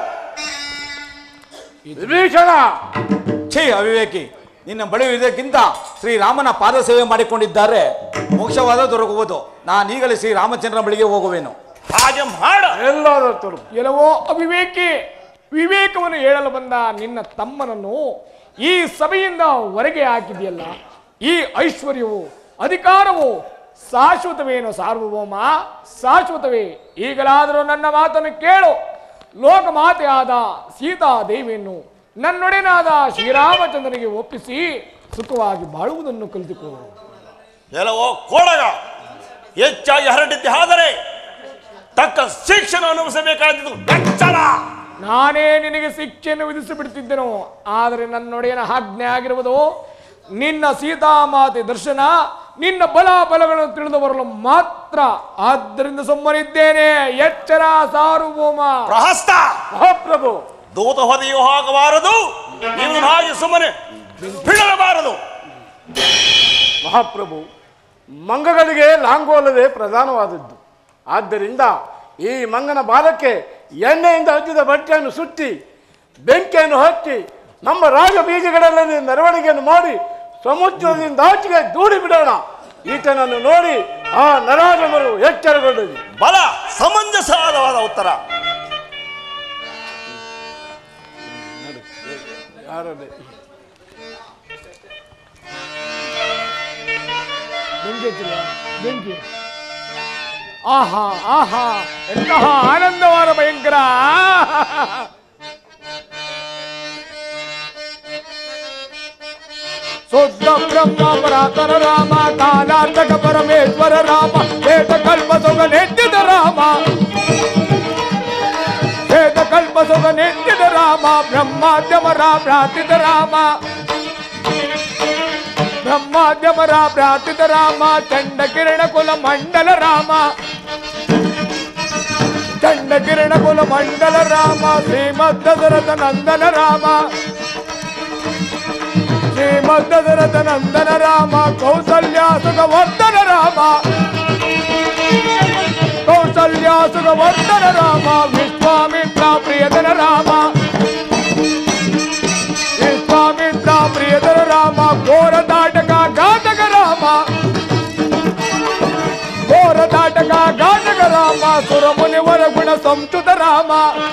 ವಿಭೀಷಣ ಛೇ ಅವಿವೇಕಿ ನಿನ್ನ ಬಳಿ ಇದಕ್ಕಿಂತ ಶ್ರೀರಾಮನ ಪಾದ ಸೇವೆ ಮಾಡಿಕೊಂಡಿದ್ದಾರೆ ಮೋಕ್ಷವಾದ ದೊರಕುವುದು ನಾನೀಗಲೇ ಶ್ರೀರಾಮಚಂದ್ರನ ಬಳಿಗೆ ಹೋಗುವೆನು ಹಾಗೆ ಮಾಡ ಎಲ್ಲಾದರೂ ತೋರು ಎಲ್ಲವೋ ಅವಿವೇಕಿ ವಿವೇಕವನ್ನು ಹೇಳಲು ಬಂದ ನಿನ್ನ ತಮ್ಮನನ್ನು ಈ ಸಭೆಯಿಂದ ಹೊರಗೆ ಹಾಕಿದೆಯಲ್ಲ ಈ ಐಶ್ವರ್ಯವು ಅಧಿಕಾರವು ಶಾಶ್ವತವೇನು ಸಾರ್ವಭೌಮ ಶಾಶ್ವತವೇ ಈಗಲಾದರೂ ನನ್ನ ಮಾತನ್ನು ಕೇಳು ಲೋಕಮಾತೆ ಆದ ಸೀತಾ ದೇವಿಯನ್ನು ನನ್ನೊಡೆನಾದ ಶ್ರೀರಾಮಚಂದ್ರನಿಗೆ ಒಪ್ಪಿಸಿ ಸುಖವಾಗಿ ಬಾಳುವುದನ್ನು ಕಲಿತುಕೋ ಎಲ್ಲವೋ ಕೋಡಗ ಹೆಚ್ಚಾಗಿ ಹರಡಿದ್ದೆ ಆದರೆ ತಕ್ಕ ಶಿಕ್ಷಣ ಅನುಭವಿಸಬೇಕಾದದ್ದು ಎಚ್ಚರ ನಾನೇ ನಿನಗೆ ಶಿಕ್ಷೆಯನ್ನು ವಿಧಿಸಿಬಿಡ್ತಿದ್ದೆನು ಆದರೆ ನನ್ನೊಡೆಯನ ಆಜ್ಞೆ ಆಗಿರುವುದು ನಿನ್ನ ಸೀತಾಮಾತೆ ದರ್ಶನ ನಿನ್ನ ಬಲ ಬಲಗಳನ್ನು ತಿಳಿದು ಬರಲು ಮಾತ್ರ ಆದ್ದರಿಂದ ಸುಮ್ಮನಿದ್ದೇನೆ ಎಚ್ಚರ ಸಾರ್ವಭೌಮ ಪ್ರಹಸ್ತ ಮಹಾಪ್ರಭು ದೂತ ಹೊದೆಯೂ ಆಗಬಾರದು ನೀವು ಹಾಗೆ ಸುಮ್ಮನೆ ಬಿಡಬಾರದು ಮಹಾಪ್ರಭು ಮಂಗಗಳಿಗೆ ಲಾಂಗೋಲವೇ ಪ್ರಧಾನವಾದದ್ದು ಆದ್ದರಿಂದ ಈ ಮಂಗನ ಬಾಲಕ್ಕೆ ಎಣ್ಣೆಯಿಂದ ಹಚ್ಚಿದ ಬಟ್ಟೆಯನ್ನು ಸುತ್ತಿ ಬೆಂಕಿಯನ್ನು ಹಚ್ಚಿ ನಮ್ಮ ರಾಜ ಬೀಜಗಳಲ್ಲಿ ಮೆರವಣಿಗೆಯನ್ನು ಮಾಡಿ ಸಮುದ್ರದಿಂದ ಆಚೆಗೆ ದೂಡಿ ಬಿಡೋಣ ಈತನನ್ನು ನೋಡಿ ಆ ನರಾಜಮರು ಎಚ್ಚರಗೊಂಡರು ಬಲ ಸಮಂಜಸವಾದವಾದ ಉತ್ತರ ಯಾರದೇ ಬೆಂಕಿ ಹಚ್ಚಿಲ್ವಾ? ಬೆಂಕಿ ಆಹಾ ಆಹಾ ಎಂತಹ ಆನಂದವಾದ ಭಯಂಕರ ಶುದ್ಧ ಬ್ರಹ್ಮ ಪರಾತರ ರಾಮ ಕಾಲಾಂತಕ ಪರಮೇಶ್ವರ ರಾಮ ವೇದ ಕಲ್ಪ ಸೊಗ ನೆಟ್ಟಿದ ರಾಮ ವೇದ ಕಲ್ಪ ಸೊಗ ನೆಟ್ಟಿದ ರಾಮ ಬ್ರಹ್ಮಾದ್ಯಮ ರಾಮ ಭ್ರಾತಿದ ರಾಮ ಬ್ರಹ್ಮಾದ್ಯಮರ ಪ್ರಾರ್ಥಿತ ರಾಮ ಚಂಡ ಕಿರಣ ಕುಲ ಮಂಡಲ ರಾಮ ಚಂಡ ಕಿರಣ ಕುಲ ಮಂಡಲ ರಾಮ ಶ್ರೀಮದ್ ದಶರಥ ನಂದನ ರಾಮ ಶ್ರೀಮದ್ ದಶರಥ ನಂದನ ರಾಮ ಕೌಸಲ್ಯ ಸುಖವರ್ಧನ ರಾಮ ಕೌಸಲ್ಯ ಸುಖವರ್ಧನ ರಾಮ ವಿಶ್ವಾಮಿತ್ರ ಪ್ರಿಯತನ ರಾಮ ವಿಶ್ವಾಮಿತ್ರ ಪ್ರಿಯತನ ರಾಮ ಘೋರ ತಾಟಕ ಘಾತಕ ರಾಮ ಘೋರ ತಾಟಕ ಘಾತಕ ರಾಮ ಸುರಮುನಿವರ ಗುಣ ಸಂಸ್ಕೃತ ರಾಮ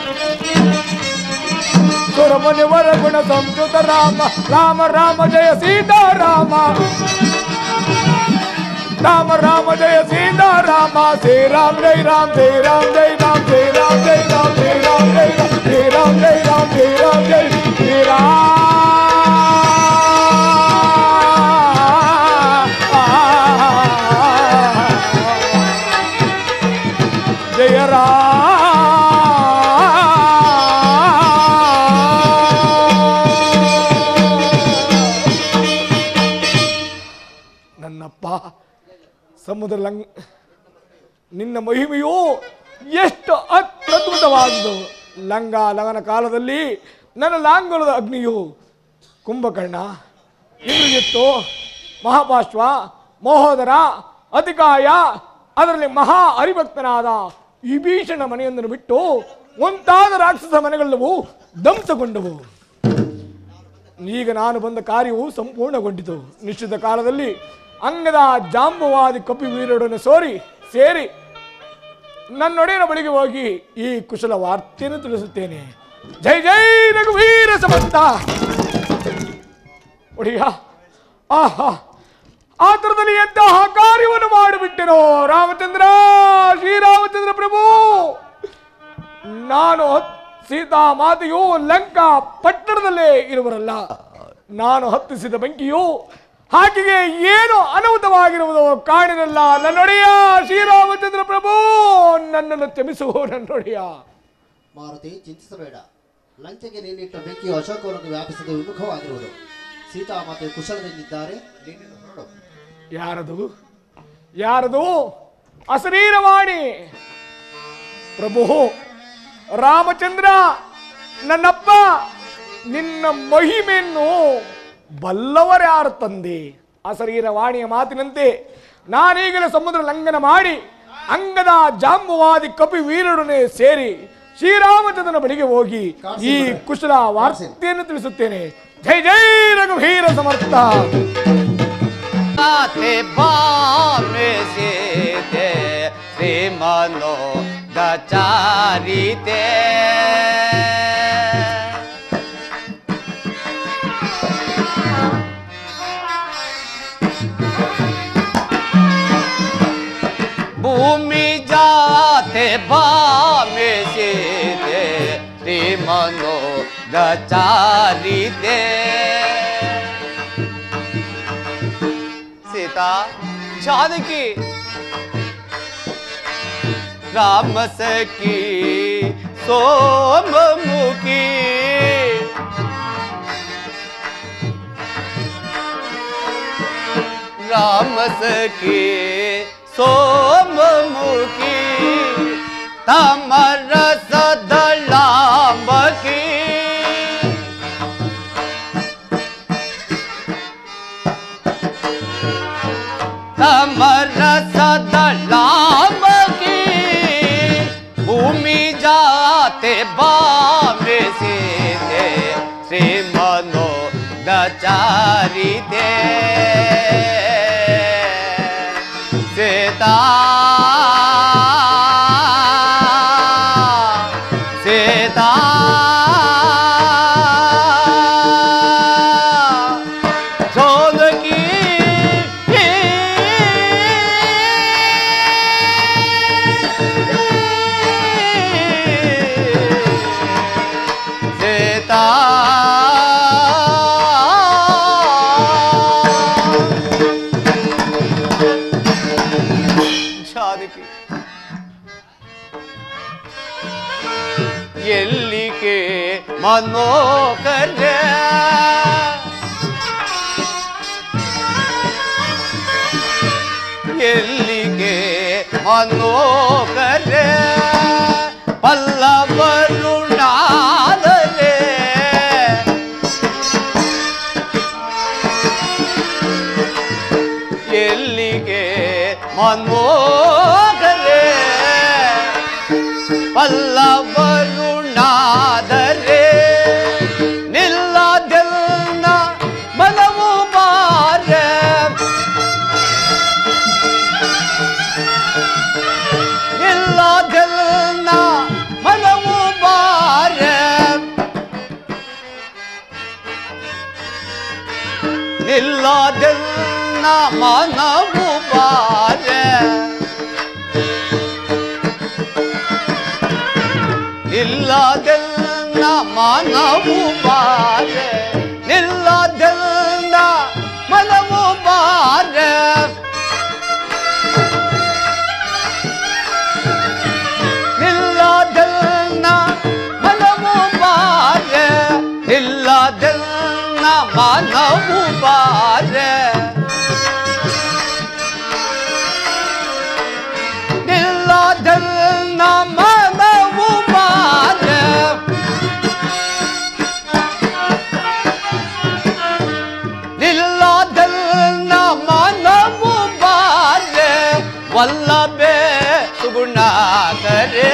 ಸುರಮುನಿವರ ಗುಣ ಸಂಸ್ಕೃತ ರಾಮ ರಾಮ ರಾಮ ಜಯ ಸೀತಾರಾಮ ರಾಮ ರಾಮ ಜಯ ಸೀತಾರಾಮ ಶ್ರೀರಾಮ್ ಜೈ ರಾಮ್ ಜೈ ರಾಮ್ ಜೈ ರಾಮ್ ಜೈ ರಾಮ್ ಜೈ ರಾಮ್ ಜೈ ರಾಮ್ ಜೈ ರಾಮ್ ಜೈ ರಾಮ್ ಜೈ ರಾಮ್ ಜೈ ರಾಮ್ ಜೈ ಶ್ರೀರಾಮ್ ಜಯ ನನ್ನಪ್ಪ ಸಮುದ್ರ ಲಂಗ್ ನಿನ್ನ ಮಹಿಮೆಯು ಎಷ್ಟು ಅತ್ಯದ್ಭುತವಾದುದು ಲಂಗ ಲಗನ ಕಾಲದಲ್ಲಿ ನನ್ನ ಲಾಂಗುಲದ ಅಗ್ನಿಯು ಕುಂಭಕರ್ಣ ಇಂದ್ರಜಿತ್ತು ಮಹಾಪಾಶ್ವ ಮಹೋದರ ಅತಿಕಾಯ ಅದರಲ್ಲಿ ಮಹಾ ಹರಿಭಕ್ತನಾದ ವಿಭೀಷಣ ಮನೆಯೊಂದನ್ನು ಬಿಟ್ಟು ಮುಂತಾದ ರಾಕ್ಷಸ ಮನೆಗಳೆಲ್ಲವೂ ಧ್ವಂಸಗೊಂಡವು ಈಗ ನಾನು ಬಂದ ಕಾರ್ಯವು ಸಂಪೂರ್ಣಗೊಂಡಿತು ನಿಶ್ಚಿತ ಕಾಲದಲ್ಲಿ ಅಂಗದ ಜಾಂಬವಾದಿ ಕಪಿ ವೀರರೊಡನೆ ಸೋರಿ ಸೇರಿ ನನ್ನೊಡೆಯನ ಬಳಿಗೆ ಹೋಗಿ ಈ ಕುಶಲ ವಾರ್ತೆಯನ್ನು ತಿಳಿಸುತ್ತೇನೆ ಜೈ ಜೈ ರಘುವೀರ ಸಮಂತ ಒಡೆಯ ಆಹಾ ಆತರದಲ್ಲಿ ಎಂತಹ ಕಾರ್ಯವನ್ನು ಮಾಡಿಬಿಟ್ಟೆನೋ ರಾಮಚಂದ್ರ ಶ್ರೀರಾಮಚಂದ್ರ ಪ್ರಭು ನಾನು ಸೀತಾ ಮಾತೆಯು ಲಂಕಾ ಪಟ್ಟಣದಲ್ಲೇ ಇರುವರಲ್ಲ ನಾನು ಹತ್ತಿಸಿದ ಬೆಂಕಿಯು ಹಾಗೆಯೇ ಏನು ಅನಹುತವಾಗಿರುವುದು ಕಾಣಿರಲ್ಲ ನನ್ನೊಡೆಯ ಶ್ರೀರಾಮಚಂದ್ರ ಪ್ರಭು ನನ್ನನ್ನು ಕ್ಷಮಿಸು ನನ್ನೊಡೆಯ ಮಾರುತಿ ಚಿಂತಿಸಬೇಡ ಲಂಚೆಗೆ ನೀನಿಟ್ಟ ಬೆಂಕಿಯು ಅಶೋಕವನನ್ನು ವ್ಯಾಪಿಸದೆ ವಿಮುಖವಾಗಿರುವುದು ಸೀತಾಮಾತೆ ಕುಶಲದಿಂದಿದ್ದಾರೆ ನೀನಿನ್ನು ಹೊರಡು ಯಾರದು ಯಾರದು ಅಶರೀರವಾಣಿ ಪ್ರಭು ರಾಮಚಂದ್ರ ನನ್ನಪ್ಪ ನಿನ್ನ ಮಹಿಮೆಯನ್ನು ಬಲ್ಲವರ್ಯಾರು ತಂದೆ ಅಶರೀರವಾಣಿಯ ಮಾತಿನಂತೆ ನಾನೀಗಲೇ ಸಮುದ್ರ ಲಂಘನ ಮಾಡಿ ಅಂಗದ ಜಾಂಬುವಾದಿ ಕಪಿ ವೀರರೊಡನೆ ಸೇರಿ ಶ್ರೀರಾಮಚಂದ್ರನ ಬಳಿಗೆ ಹೋಗಿ ಈ ಕುಶಲ ವಾರ್ತೆಯನ್ನು ತಿಳಿಸುತ್ತೇನೆ ಜೈ ಜೈ ರಘುವೀರ ಸಮರ್ಥ ते बामे सीते श्रीमनो गचारिते भूमि जाते बामे सीते श्रीमनो गचारिते सीता जानकी राम सखी सोम मुखी राम सखी सोम मुखी तमर सदलाम की तमर सदलाम की भूमि जाते बामे सीते श्री मनो गचारी दे सीता सीता जानकी सीता जानकी ಎಲ್ಲಿಗೆ ಮನೋಕರ ಎಲ್ಲಿಗೆ ಮನೋಕರೆ ಪಲ್ಲವರುಣಾದರೆ ಎಲ್ಲಿಗೆ ಮನೋಕರೆ ಪಲ್ಲವರುಣಾದರೆ ನಿಲ್ಲದೆಲ್ಲ ಮನವು ಬಾರೆ ನಿಲ್ಲದೆಲ್ಲ ಮನವು ಬಾರೆ ನಿಲ್ಲದೆಲ್ಲ ಮನವು ಬಾರೆ ನಿಲ್ಲದೆಲ್ಲ ಮನವು ಬಾರೆ ನಿಲ್ಲದೆಲ್ಲ ಮನವು ಬಾರೆ ನಿಲ್ಲದೆಲ್ಲ ಮನವು ಬಾರೆ ನಿಲ್ಲದೆಲ್ಲ ಮನವು ಬಾರೆ ನಿಲ್ಲದೆಲ್ಲ ಮನವು ಬಾರೆ ನಿಲ್ಲದೆಲ್ಲ ಮನವು ಬಾರೆ ವಲ್ಲಭೆ ಸುಗುಣಾಕರೆ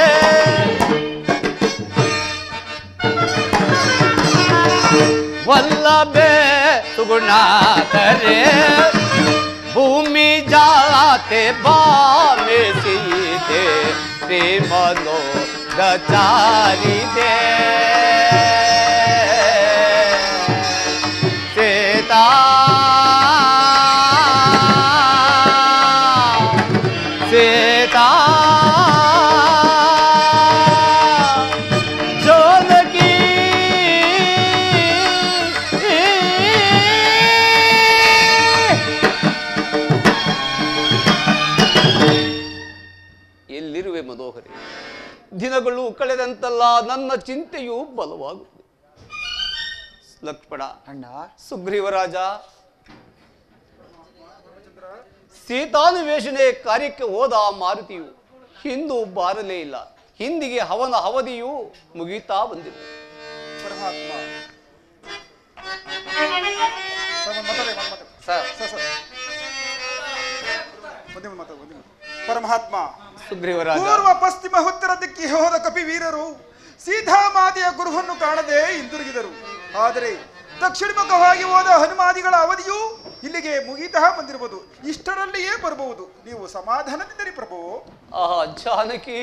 ವಲ್ಲಭೆ ಸುಗುಣಾಕರೆ ಭೂಮಿ ಜಾತೆ ಬಾಮೆ ಸೀತೆ ಪ್ರೇಮನೋ ದಚಾರಿದೆ ಸೇತಾ ಸೇತಾ ಜಾನಕಿ ಎಲ್ಲಿರುವೆ ಮನೋಹರಿ ದಿನಗಳು ಕಳೆದಂತಲ್ಲ ನನ್ನ ಚಿಂತೆಯು ಬಲವಾಗುತ್ತದೆ ಲಕ್ಷ್ಮಣ ಅಣ್ಣ ಸುಗ್ರೀವರಾಜ ಸೀತಾನ್ವೇಷಣೆ ಕಾರ್ಯಕ್ಕೆ ಹೋದ ಮಾರುತಿಯು ಹಿಂದೂ ಬಾರಲೇ ಇಲ್ಲ ಹಿಂದಿಗೆ ಅವನ ಅವಧಿಯು ಮುಗಿತಾ ಬಂದಿದೆ ಪರಮಾತ್ಮ ಸರ್, ಒಂದ್ ಮಾತಾಡಿ, ಒಂದ್ ಮಾತಾಡಿ. Sir sir, sir. ಒಂದೇ ಒಂದ್ ಮಾತಾಡಿ, ಒಂದೇ ಮಾತಾಡಿ. ಪರಮಾತ್ಮ ಸುಗ್ರೀವರಾಜ ಪೂರ್ವ ಪಶ್ಚಿಮ ಉತ್ತರ ದಿಕ್ಕಿಗೆ ಹೋದ ಕಪಿವೀರರು ಸೀತಾಮಾತೆಯ ಗುರುವನ್ನು ಕಾಣದೆ ಹಿಂದಿರುಗಿದರು ಆದರೆ ದಕ್ಷಿಣಮುಖವಾಗಿ ಹೋದ ಹನುಮಾದಿಗಳ ಅವಧಿಯು ಇಲ್ಲಿಗೆ ಮುಗಿತಾ ಬಂದಿರಬಹುದು ಇಷ್ಟರಲ್ಲಿಯೇ ಬರಬಹುದು ನೀವು ಸಮಾಧಾನದಿಂದರಿ ಪ್ರಭು ಆಹಾ ಜಾನಕಿ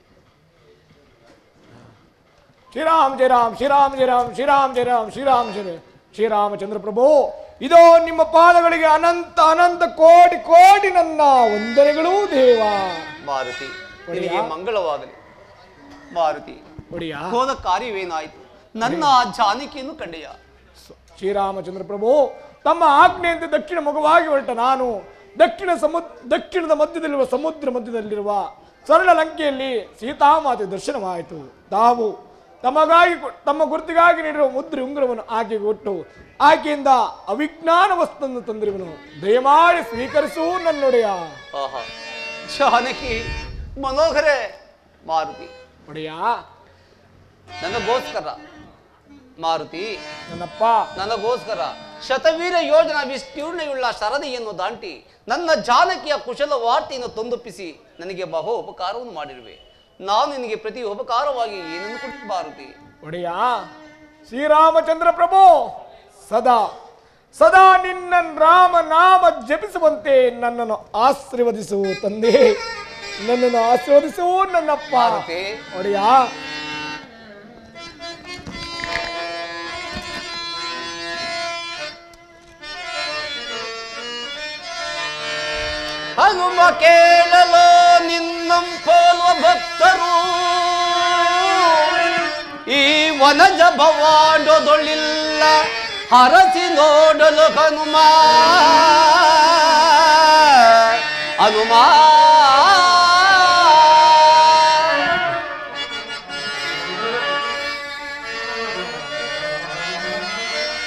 ಶ್ರೀರಾಮ್ ಜಯ ರಾಮ್ ಶ್ರೀರಾಮ್ ಜಯ ರಾಮ್ ಶ್ರೀರಾಮ್ ಜಯ ರಾಮ್ ಶ್ರೀರಾಮ್ ಜಯ ಶ್ರೀರಾಮಚಂದ್ರ ಪ್ರಭು ಇದೋ ನಿಮ್ಮ ಪಾದಗಳಿಗೆ ಅನಂತ ಅನಂತ ಕೋಟಿ ಕೋಟಿ ನನ್ನ ವಂದನೆಗಳು ದೇವ ಮಾರುತಿ ಒಡೆಯ. ನಿನಗೆ ಮಂಗಳವಾಗಲಿ ಮಾರುತಿ ಒಡೆಯ ಹೋದ ಕಾರ್ಯವೇನಾಯಿತು ನನ್ನ ಜಾನಕಿಯನ್ನು ಕಂಡೆಯ ಶ್ರೀರಾಮಚಂದ್ರ ಪ್ರಭು ತಮ್ಮ ಆಜ್ಞೆಯಂತೆ ದಕ್ಷಿಣ ಮುಖವಾಗಿ ಹೊರಟ ನಾನು ದಕ್ಷಿಣ ಸಮುದ್ರ ದಕ್ಷಿಣದ ಮಧ್ಯದಲ್ಲಿರುವ ಸಮುದ್ರ ಮಧ್ಯದಲ್ಲಿರುವ ಸರಳ ಲಂಕೆಯಲ್ಲಿ ಸೀತಾಮಾತೆ ದರ್ಶನವಾಯಿತು ತಾವು ತಮಗಾಗಿ ಕೊ- ತಮ್ಮ ಗುರುತಿಗಾಗಿ ನೀಡಿರುವ ಮುದ್ರೆ ಉಂಗುರವನ್ನು ಆಕೆಗೆ ಕೊಟ್ಟು ಆಕೆಯಿಂದ ಅವಿಜ್ಞಾನ ವಸ್ತುವನ್ನು ತಂದಿರುವನು ದಯಮಾಡಿ ಸ್ವೀಕರಿಸು ನನ್ನೊಡೆಯ ಆಹಾ ಜಾನಕಿ ಮನೋಹರೆ ಮಾರುತಿ ಒಡೆಯ ನನಗೋಸ್ಕರ ಮಾರುತಿ ನನ್ನಪ್ಪ ನನಗೋಸ್ಕರ ಶತವೀರ ಯೋಜನಾ ವಿಸ್ತೀರ್ಣಯುಳ್ಳ ಸರದಿಯನ್ನು ದಾಟಿ ನನ್ನ ಜಾನಕಿಯ ಕುಶಲ ವಾರ್ತೆಯನ್ನು ತಂದೊಪ್ಪಿಸಿ ನನಗೆ ಬಹು ಉಪಕಾರವನ್ನು ಮಾಡಿರುವೆ ನಾನು ನಿನಗೆ ಪ್ರತಿ ಉಪಕಾರವಾಗಿ ಏನನ್ನು ಕೊಟ್ಟು ಮಾರುತಿ ಒಡೆಯ ಶ್ರೀರಾಮಚಂದ್ರ ಪ್ರಭು ಸದಾ ಸದಾ ನಿನ್ನ ರಾಮ ನಾಮ ಜಪಿಸುವಂತೆ ನನ್ನನ್ನು ಆಶೀರ್ವದಿಸು ತಂದೆ ನನ್ನನ್ನು ಆಶೀರ್ವದಿಸು ನನ್ನಪ್ಪ ಮಾರುತಿ ಒಡೆಯ ಹನುಮ ಕೇಳಲು ನಿನ್ನಂ ಪೋಲ್ವ ಭಕ್ತರು ಈ ವನಜ ಭವಾಂಡದೊಳ್ಳಿಲ್ಲ ಹರಸಿ ನೋಡಲು ಹನುಮ ಹನುಮ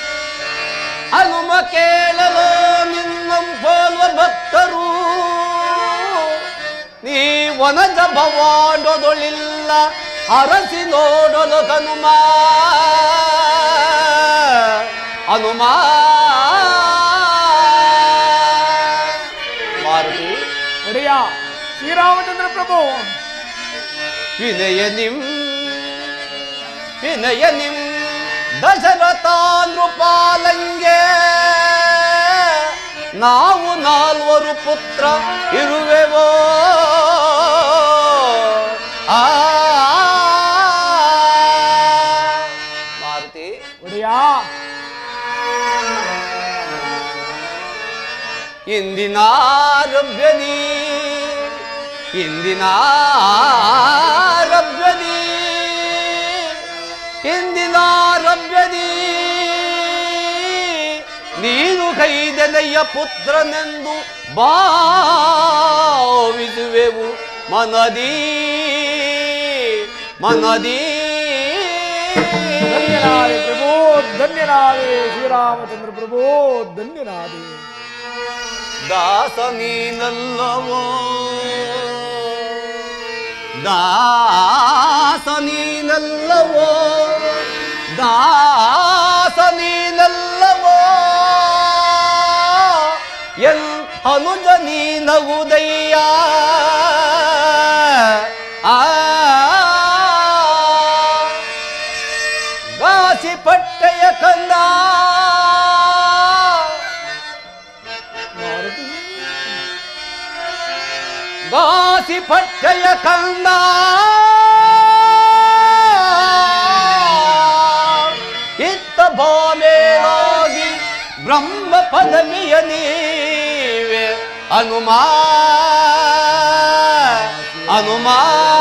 ಹನುಮ ಕೇಳಲು ನಿನ್ನಂ ಪೋಲ್ವ ಭಕ್ತರು ವನಜ ಭವಾಂಡೊದೊಳಿಲ್ಲ ಅರಸಿ ನೋಡಲು ಹನುಮ ಹನುಮ ಮಾರುತಿ ಒಡೆಯ ಶ್ರೀರಾಮಚಂದ್ರ ಪ್ರಭು ವಿನಯ ನಿಂ ವಿನಯ ನಿಂ ದಶರಥಾನೃಪಾಲಂಗೆ ನಾವು ನಾಲ್ವರು ಪುತ್ರ ಇರುವೆವೋ ಆ ಮಾರುತಿ ಒಡೆಯ ಇಂದಿನ ರಭ್ಯದಿ ಇಂದಿನ ರಭ್ಯದಿ ಇಂದಿನ ರಭ್ಯದಿ ನೀನು ಕೈದೆಲೆಯ ಪುತ್ರನೆಂದು ಭಾವಿಸುವೆವು ಮನದಿ ಮನದಿ ಧನ್ಯನಾದೆ ಪ್ರಭು ಧನ್ಯನಾದೆ ಶ್ರೀರಾಮಚಂದ್ರ ಪ್ರಭು ಧನ್ಯನಾದೆ ದಾಸ ನೀನಲ್ಲವೋ ದಾಸ ನೀನಲ್ಲವೋ ದಾಸ ನೀನಲ್ಲವೋ ಎಲ್ ಅನುಜ ನೀನಗುದಯ್ಯ ಆ ಗಾಸಿ ಪಟ್ಟೆಯ ಕಂದ ಗಾಸಿ ಪಟ್ಟೆಯ ಕಂದ ಇತ್ತ ಭಾಮೇಳಾಗಿ ಬ್ರಹ್ಮ ಪದವಿಯ ನೀವೆ ಹನುಮಾ ಹನುಮಾ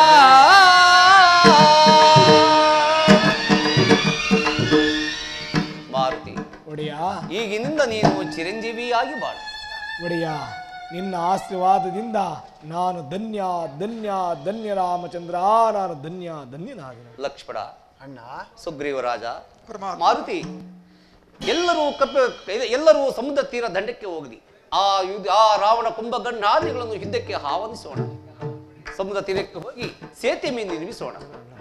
ಮಾರುತಿ ಒಡೆಯ ಈಗಿನಿಂದ ನೀನು ಚಿರಂಜೀವಿಯಾಗಿ ಬಾಳು ಒಡೆಯ ನಿನ್ನ ಆಶೀರ್ವಾದದಿಂದ ನಾನು ಧನ್ಯ ಧನ್ಯ ಧನ್ಯ ರಾಮಚಂದ್ರ ನಾನು ಧನ್ಯ ಧನ್ಯನಾದೆನು ಲಕ್ಷ್ಮಣ ಅಣ್ಣ ಸುಗ್ರೀವ ರಾಜ ಪರಮಾತ್ಮ. ಮಾರುತಿ ಎಲ್ಲರೂ ಕಪ್ಪ ಇದು- ಎಲ್ಲರೂ ಸಮುದ್ರ ತೀರ ದಂಡಕ್ಕೆ ಹೋಗಲಿ ಆ ಯುದ್ಧ ಆ ರಾವಣ ಕುಂಭಗಣ್ಣಾದಿಗಳನ್ನು ಯುದ್ಧಕ್ಕೆ ಆಹ್ವಾನಿಸೋಣ ಸಮುದ್ರ ತೀರಕ್ಕೆ ಹೋಗಿ ಸೇತುವೆ ಮೇಲೆ ನಿರ್ಮಿಸೋಣ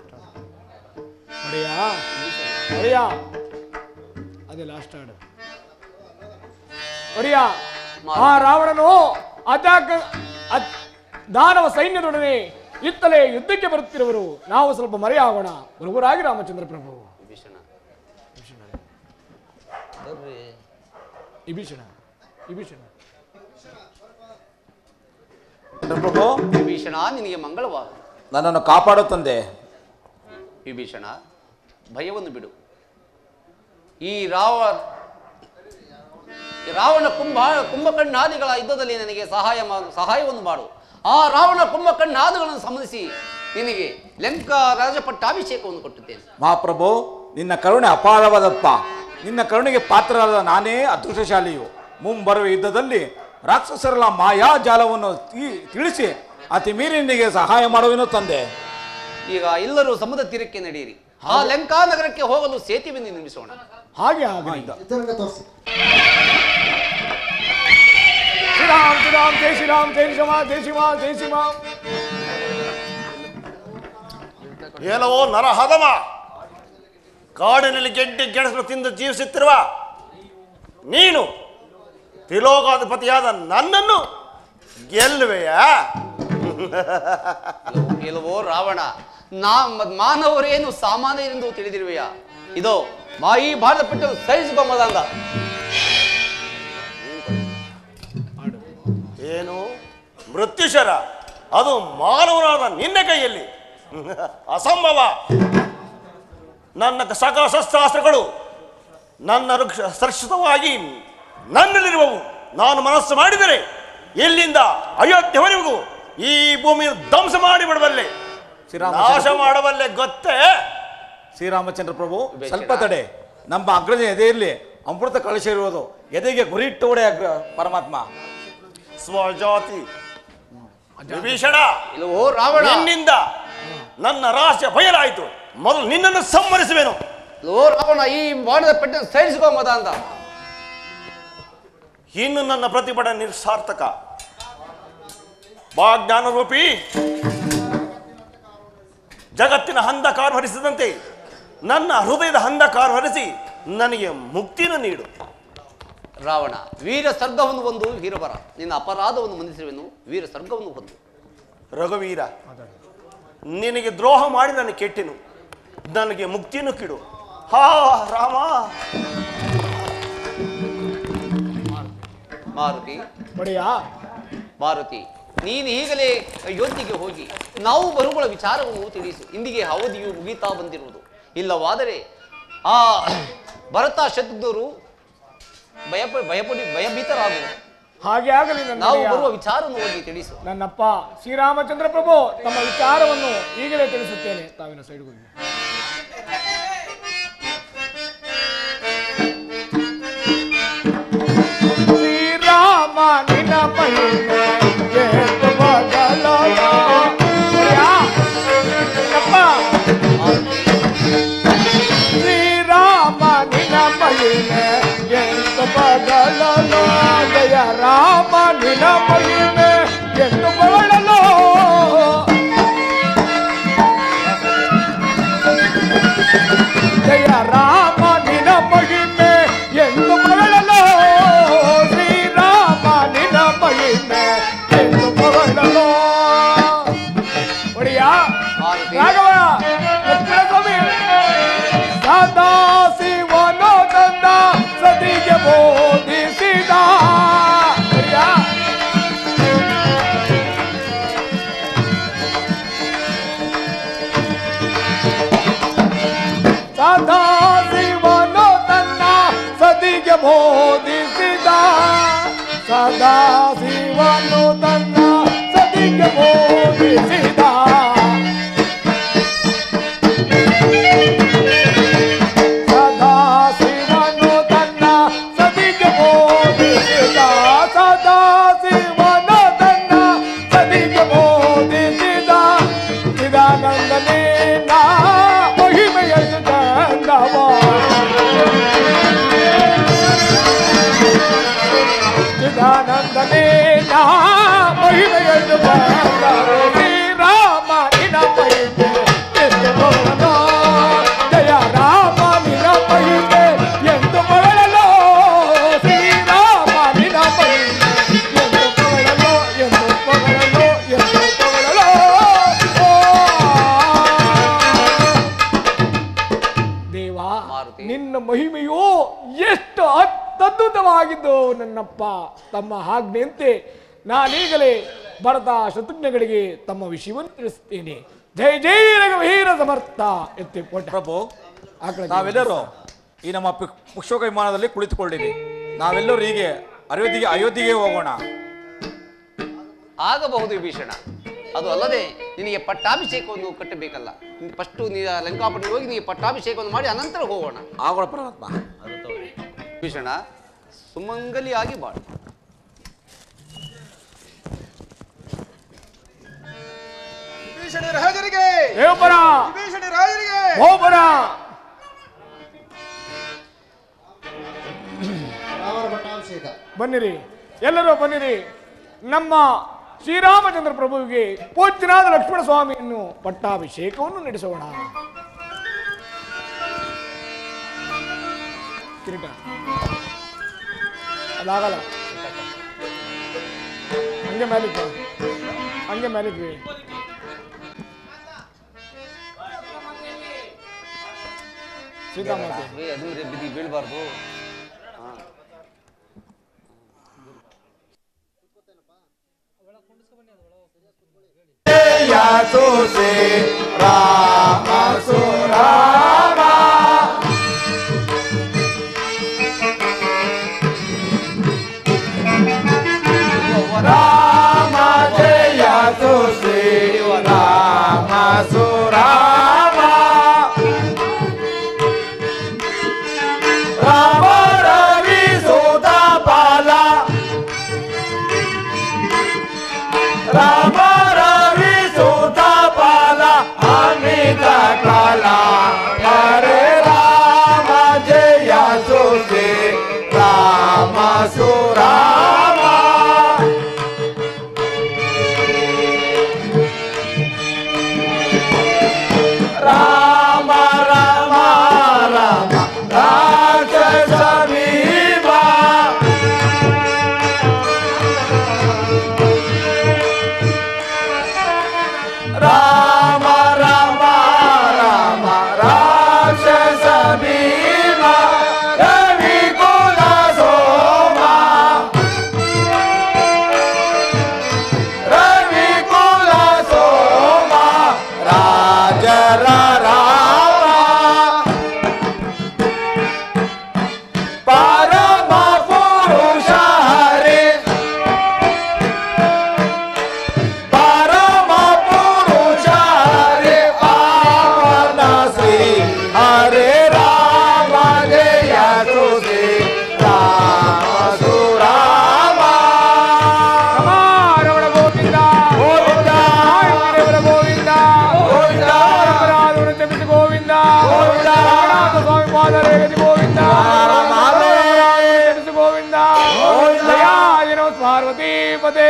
ಒಡೆಯ ಒಡೆಯ ಅದೇ ಲಾಸ್ಟ್ ಹಾಡು ಒಡೆಯ ಆ ರಾವಣನು ಅಜಾಕ ಅದ್- ದಾನವ ಸೈನ್ಯದೊಡನೆ ಇತ್ತಲೇ ಯುದ್ಧಕ್ಕೆ ಬರುತ್ತಿರುವರು ನಾವು ಸ್ವಲ್ಪ ಮರೆಯಾಗೋಣ ಬರುವರಾಗಿ ರಾಮಚಂದ್ರ ಪ್ರಭು ವಿಭೀಷಣ ವಿಭೀಷಣ ವಿಭೀಷಣ ಪ್ರಭು ವಿಭೀಷಣ ನಿನಗೆ ಮಂಗಳವಾದ ನನ್ನನ್ನು ಕಾಪಾಡು ತಂದೆ ವಿಭೀಷಣ ಭಯವನ್ನು ಬಿಡು ಈ ರಾವ ಈ ರಾವಣ ಕುಂಭ ಕುಂಭಕಣ್ಣಾದಿಗಳ ಯುದ್ಧದಲ್ಲಿ ನನಗೆ ಸಹಾಯ ಮಾಡು ಸಹಾಯವನ್ನು ಮಾಡು ಆ ರಾವಣ ಕುಂಭಕಣ್ಣಾದಿಗಳನ್ನು ಸಂಬಂಧಿಸಿ ನಿನಗೆ ಲಂಕಾ ರಾಜಪಟ್ಟಾಭಿಷೇಕವನ್ನು ಕೊಟ್ಟಿದ್ದೇನೆ ಮಹಾಪ್ರಭು ನಿನ್ನ ಕರುಣೆ ಅಪಾರವಾದಪ್ಪ ನಿನ್ನ ಕರುಣೆಗೆ ಪಾತ್ರರಾದ ನಾನೇ ಅದೃಷ್ಟಶಾಲಿಯು ಮುಂಬರುವ ಯುದ್ಧದಲ್ಲಿ ರಾಕ್ಷಸರ ಮಾಯಾಜಾಲವನ್ನು ತಿ- ತಿಳಿಸಿ ಅತಿ ಮೀರಿ ನಿನಗೆ ಸಹಾಯ ಮಾಡುವೆನು ತಂದೆ ಈಗ ಎಲ್ಲರೂ ಸಮುದ್ರ ತೀರಕ್ಕೆ ನಡೆಯಿರಿ ಆ ಲಂಕಾ ನಗರಕ್ಕೆ ಹೋಗಲು ಸೇತುವೆ ನಿರ್ಮಿಸೋಣ ಹಾಗೆ ಆಗಲಿ ಚಿತ್ರರಂಗ ತೋರಿಸಿ ಶ್ರೀರಾಮ್ ಶ್ರೀರಾಮ್ ಜೈ ಶ್ರೀರಾಮ್ ಜೈ ಶ್ರೀಮ ಜೈ ಶ್ರೀಮ ಜೈ ಶ್ರೀಮ ಏನವೋ ನರಹದಮ ಕಾಡಿನಲ್ಲಿ ಗೆಡ್ಡೆ ಗೆಣಸನ್ನು ತಿಂದು ಜೀವಿಸುತ್ತಿರುವ ನೀನು ತ್ರಿಲೋಕಾಧಿಪತಿಯಾದ ನನ್ನನ್ನು ಗೆಲ್ಲುವೆಯಾ ಎಲ್ಲವೋ ರಾವಣ ನಾ ಮ- ಮಾನವರೇನು ಸಾಮಾನ್ಯರೆಂದು ತಿಳಿದಿರುವೆಯಾ ಇದೋ ಮಾಯಿ ಭಾರತ ಪಟ್ಟು ಸಹಿಸಿಕೊಂಬದಂಗ ಏನು ಮೃತ್ಯುಶರ ಅದು ಮಾನವನಾದ ನಿನ್ನ ಕೈಯಲ್ಲಿ ಅಸಂಭವ ನನ್ನ ಸಕಲ ಶಸ್ತ್ರಾಸ್ತ್ರಗಳು ನನ್ನ ವೃಕ್ಷ ಸುರಕ್ಷಿತವಾಗಿ ನನ್ನಲ್ಲಿರುವವು ನಾನು ಮನಸ್ಸು ಮಾಡಿದರೆ ಎಲ್ಲಿಂದ ಅಯೋಧ್ಯೆವರೆಗೂ ಈ ಭೂಮಿ ಧ್ವಂಸ ಮಾಡಿ ಬಿಡಬಲ್ಲೆ ಶ್ರೀರಾಮಚಂದ್ರ ನಾಶ ಮಾಡಬಲ್ಲೆ ಗೊತ್ತೇ ಶ್ರೀರಾಮಚಂದ್ರ ಪ್ರಭು ಸ್ವಲ್ಪ ತಡೆ ನಮ್ಮ ಅಗ್ರಜ ಎದೆಯಲ್ಲಿ ಅಮೃತ ಕಳಶ ಇರುವುದು ಎದೆಗೆ ಗುರಿಟ್ಟು ಹೊಡೆ ಅಗ್ರ ಪರಮಾತ್ಮ ಸ್ವಜಾತಿ ವಿಭೀಷಣ ಇಲ್ಲವೋ ರಾವಣ ನಿನ್ನಿಂದ ನನ್ನ ರಹಸ್ಯ ಬಯಲಾಯಿತು ಮೊದಲು ನಿನ್ನನ್ನು ಸಂಹರಿಸುವೆನು ಇಲ್ಲವೋ ರಾವಣ ಈ ಬಾಣದ ಪೆಟ್ಟನ್ನು ಸಹಿಸಿಕೊಂಬದ ಅಂತ ಇನ್ನು ನನ್ನ ಪ್ರತಿಭಟನೆ ನಿಸ್ಸಾರ್ಥಕ ಬಾ ಜ್ಞಾನರೂಪಿ ಜಗತ್ತಿನ ಅಂಧಕಾರ ಹರಿಸಿದಂತೆ ನನ್ನ ಹೃದಯದ ಅಂಧಕಾರ ಹರಿಸಿ ನನಗೆ ಮುಕ್ತಿನ ನೀಡು ರಾವಣ ವೀರ ಸರ್ಗವನ್ನು ಹೊಂದು ವೀರವರ ನಿನ್ನ ಅಪರಾಧವನ್ನು ಮನ್ನಿಸುವೆನು ವೀರ ಸರ್ಗವನ್ನು ಹೊಂದು ರಘುವೀರ ನಿನಗೆ ದ್ರೋಹ ಮಾಡಿ ನಾನು ಕೆಟ್ಟೆನು ನನಗೆ ಮುಕ್ತಿಯನ್ನು ಕಿಡು ಹಾ ರಾಮ ಮಾರುತಿ ಒಡೆಯ ಮಾರುತಿ ನೀನು ಈಗಲೇ ಅಯೋಧ್ಯೆಗೆ ಹೋಗಿ ನಾವು ಬರುಗಳ ವಿಚಾರವನ್ನು ತಿಳಿಸು ಇಂದಿಗೆ ಅವಧಿಯು ಮುಗಿತಾ ಬಂದಿರುವುದು ಇಲ್ಲವಾದರೆ ಆ ಭರತ ಶತ್ರುರು ಭಯಪ ಭಯಪಡಿ ಭಯಭೀತರಾಗುವರು ಹಾಗೆ ಆಗಲಿ ನನ್ನ ನಾವು ಒಡೆಯ. ಬರುವ ವಿಚಾರವನ್ನು ಹೋಗಿ ತಿಳಿಸು ನನ್ನಪ್ಪ ಶ್ರೀರಾಮಚಂದ್ರ ಪ್ರಭು ತಮ್ಮ ವಿಚಾರವನ್ನು ಈಗಲೇ ತಿಳಿಸುತ್ತೇನೆ ತಾವಿನ ಸೈಡ್ಗೆ ಹೋಗಿ ಶ್ರೀರಾಮ ನಿನ ಮಹಿಮೆ ಎಷ್ಟು ಬದಲಾದ. ಒಡೆಯ, ನನ್ನಪ್ಪ, ಶ್ರೀರಾಮ ನಿನ ಮಹಿಮೆ ಎಂದು ಬದಲಲು ಜಯ ರಾಮ ನಿನ ಮಹಿಮೆ ಎಂದು ಬದಲಲು ಜಯ ರಾಮ ನಿನ ಮಹಿಮೆ ಎಂದು ಬದಲಲು ಶ್ರೀರಾಮ ನಿನ ಮಹಿಮೆ ಎಂದು ಬದಲಲು ಒಡೆಯ ಮಾರುತಿ ರಾಘವ ಲಕ್ಷ್ಮಣ ಸ್ವಾಮಿ ಸದಾ ಶಿವನು ತಂದ ಸತಿಗೆ ಬೋಧಿಸಿದ ಒಡೆಯ, ಸದಾ ಶಿವನು ತನ್ನ ಸತಿಗೆ ಬೋಧಿಸಿದ ಸದಾ ಶಿವನು ತನ್ನ ಸತಿಗೆ ಬೋಧಿಸಿದ ಸದಾ ಶಿವನು ತನ್ನ ಸತಿಗೆ ಬೋಧಿಸಿದ ಸದಾ ಶಿವನು ತನ್ನ ಸತಿಗೆ ಬೋಧಿಸಿದ ಚಿದಾನಂದನೇ ನಾ ಮಹಿಮೆಯನ್ನು ಚಂದವ ಚಿದಾನಂದನೇ ನಾ ಮಹಿಮೆಯನ್ನು ಚಂದವ ಶ್ರೀರಾಮ ನಿನ ಮಹಿಮೆ ಎಂದು ಬರಲು ಜಯ ರಾಮ ನಿನ ಮಹಿಮೆ ಎಂದು ಬರಲು ಶ್ರೀರಾಮ ನಿನ ಮಹಿಮೆ ಎಂದು ಬರಲು ಎಂದು ಬರಲು ಎಂದು ಬರಲು ದೇವ ಮಾರುತಿ. ನಿನ್ನ ಮಹಿಮೆಯು ಎಷ್ಟು ಅತ್ಯದ್ಭುತವಾಗಿದ್ದು ನನ್ನಪ್ಪ ತಮ್ಮ ಆಜ್ಞೆಯಂತೆ ನಾನೀಗಲೇ ಭರತ ಶತ್ರುಘ್ನಗಳಿಗೆ ತಮ್ಮ ವಿಷಯವನ್ನು ತಿಳಿಸುತ್ತೇನೆ ಜಯ ಜಯ ವೀರ ಸಮರ್ಥ ಎತ್ತಿ ಕೊಟ್ಟ ಪ್ರಭು ಆಕಳ ನಾವೆಲ್ಲರೂ ಈ ನಮ್ಮ ಪುಕ್- ಪುಷ್ಪಕ ವಿಮಾನದಲ್ಲಿ ಕುಳಿತುಕೊಳ್ಳಿರಿ ನಾವೆಲ್ಲರೂ ಹೀಗೆ ಅಯೋಧ್ಯೆಗೆ ಅಯೋಧ್ಯೆಗೆ ಹೋಗೋಣ ಆಗಬಹುದು ವಿಭೀಷಣ ಅದು ಅಲ್ಲದೆ ನಿನಗೆ ಪಟ್ಟಾಭಿಷೇಕವನ್ನು ಕಟ್ಟಬೇಕಲ್ಲ ಫಸ್ಟು ನೀ ಲಂಕಾಪಟ್ಟಿ ಹೋಗಿ ನಿನಗೆ ಪಟ್ಟಾಭಿಷೇಕವನ್ನು ಮಾಡಿ ಅನಂತರ ಹೋಗೋಣ ಆಗೋಣ ಪರಮಾತ್ಮ ವಿಭೀಷಣ ಸುಮಂಗಲಿಯಾಗಿ ಬಾಳು ವಿಭೀಷಣ ರಾಜರಿಗೆ ದೇವಪರ ವಿಭೀಷಣ ರಾಜರಿಗೆ ಹೋಪರ ರಾಮರ ಪಟ್ಟಾಭಿಷೇಕ ಬನ್ನಿರಿ ಎಲ್ಲರೂ ಬನ್ನಿರಿ ನಮ್ಮ ಶ್ರೀರಾಮಚಂದ್ರ ಪ್ರಭುವಿಗೆ ಪೂಜ್ಯನಾದ ಲಕ್ಷ್ಮಣ ಸ್ವಾಮಿಯನ್ನು ಪಟ್ಟಾಭಿಷೇಕವನ್ನು ನಡೆಸೋಣ ಕಿರೀಟ ಅದಾಗಲ್ಲ ಹಂಗೆ ಮೇಲಿಕ್ಕೆ ಹಂಗೆ ಮೇಲಿಕ್ಕೆ ಸೀತಾಮಾತೆ ಏ, ಅದು ಬಿದ್ದು ಬೀಳ್ಬಾರ್ದು ಹಾ. ರಾಮ ಸುರಾಮ ರೇಗದಿ ಗೋವಿಂದ ತಿಳಿಸು ಗೋವಿಂದ ದಯಾದಿನೋ ಪಾರ್ವತಿ ಪದೇ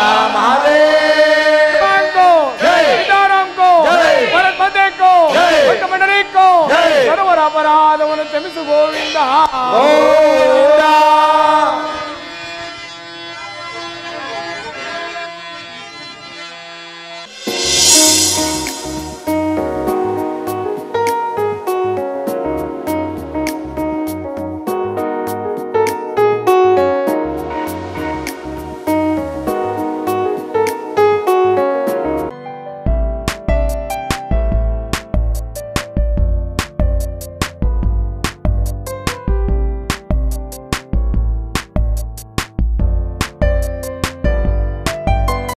भगवान को सीताराम को भरत मते को भक्त मंडली को सर्वर अपराधವನ್ನು ಕ್ಷಮಿಸು ಗೋವಿಂದ